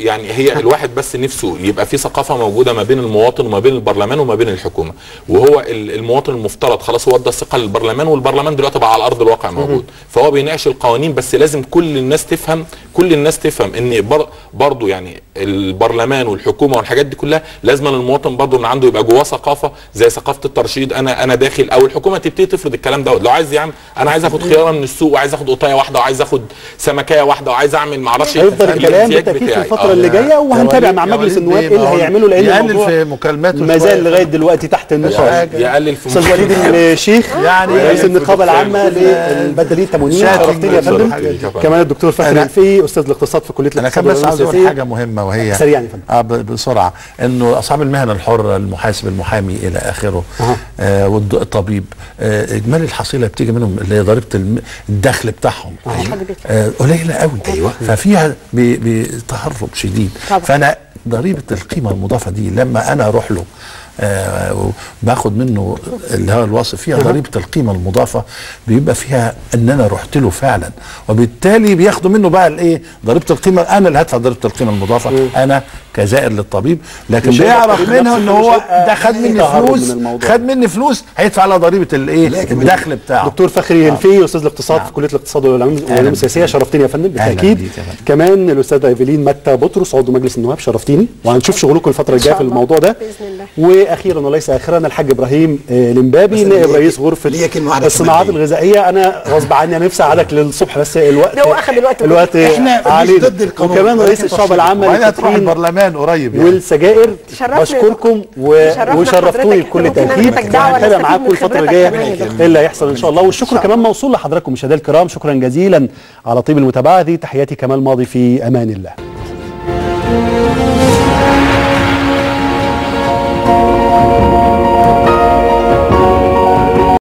هي الواحد بس نفسه يبقى في ثقافه موجوده ما بين المواطن وما بين البرلمان وما بين الحكومه وهو ال- المواطن المفترض خلاص هو ادى الثقه للبرلمان والبرلمان دلوقتي بقى على ارض الواقع موجود فهو بيناقش القوانين بس لازم كل الناس تفهم كل الناس تفهم ان بر برضه يعني البرلمان والحكومه والحاجات دي كلها لازم المواطن برضه ان عنده يبقى جواه ثقافه زي ثقافه الترشيد انا انا داخل او الحكومه تبتدي تفرض الكلام دوت لو عايز يعمل انا عايز اخد خياره من السوق وعايز اخد قطايه واحده وعايز اخد سمكيه واحده وعايز اعمل معرفش إيه. هيفضل الكلام الاحتياج بالتاكيد في بتاعي. الفتره آه. اللي جايه وهنتابع مع يا مجلس وليد النواب بيه، ايه اللي ما هو هيعملوا لان يقلل الموضوع في مكالماته ما زال شوية. لغايه دلوقتي تحت النقاش يقلل في استاذ وليد الشيخ يعني رئيس في النقابه دكتور العامه للبدلين التموينيه شاتنج شرفتني يا فندم الحاجات دي. كمان الدكتور فخري أنا- الفي استاذ الاقتصاد في كليه انا الاقتصاد كان بس والعلوم عاوز اقول السياسية. حاجه مهمه وهي سريعا يا فندم. آه ب- بسرعه انه اصحاب المهن الحره المحاسب المحامي الى اخره أها. آه والطبيب آه اجمالي الحصيله بتيجي منهم اللي هي ضريبه الم- الدخل بتاعهم آه قليله قوي ايوه ففيها ب- بتهرب شديد طبعا. فانا ضريبه القيمه المضافه دي لما انا اروح له آه باخد منه اللي هو الوصف فيها ضريبه القيمه المضافه بيبقى فيها ان انا رحت له فعلا وبالتالي بياخدوا منه بقى الايه ضريبه القيمه انا اللي هدفع ضريبه القيمه المضافه انا كزائر للطبيب لكن مش هيبقى بيعرف الطبيب منها نفسه ان هو مش هيبقى ده خد في مني تهرب فلوس من الموضوع. خد مني فلوس هيدفع على ضريبه الايه الدخل بتاعه دكتور فخري الفي استاذ الاقتصاد في كليه الاقتصاد والعلوم والعلوم السياسيه بيك. شرفتني يا فندم أهلاً بالتاكيد بيك يا فندم. كمان الاستاذ ايفلين متى بطرس عضو مجلس النواب شرفتيني وهنشوف شغلكم الفتره الجايه في الله. الموضوع ده بإذن الله. واخيرا وليس اخرا الحاج ابراهيم آه، المبابي بس نائب ليا- رئيس غرفه ليا كلمة واحدة الصناعات كمان. الغذائيه انا غصب عني أنا نفسي اقعدك للصبح بس الوقت ده هو أخد الوقت كله. الوقت إحنا مش علينا. ضد القانون، وكمان رئيس ولكن الشعب العامه وبعدين هتروح للتدخين البرلمان قريب يعني والسجائر تشرفنا بشكركم و... تشرفنا وشرفتوني بحضرتك. بكل ممكن تاكيد نعمل لك دعوة هنتابع نستفيد معاكم من الفتره خبرتك الجايه كمان يا دكتور. ايه اللي هيحصل ان شاء الله والشكر كمان موصول لحضراتكم مشاهدينا الكرام شكرا جزيلا على طيب المتابعه دي تحياتي كمال ماضي في امان الله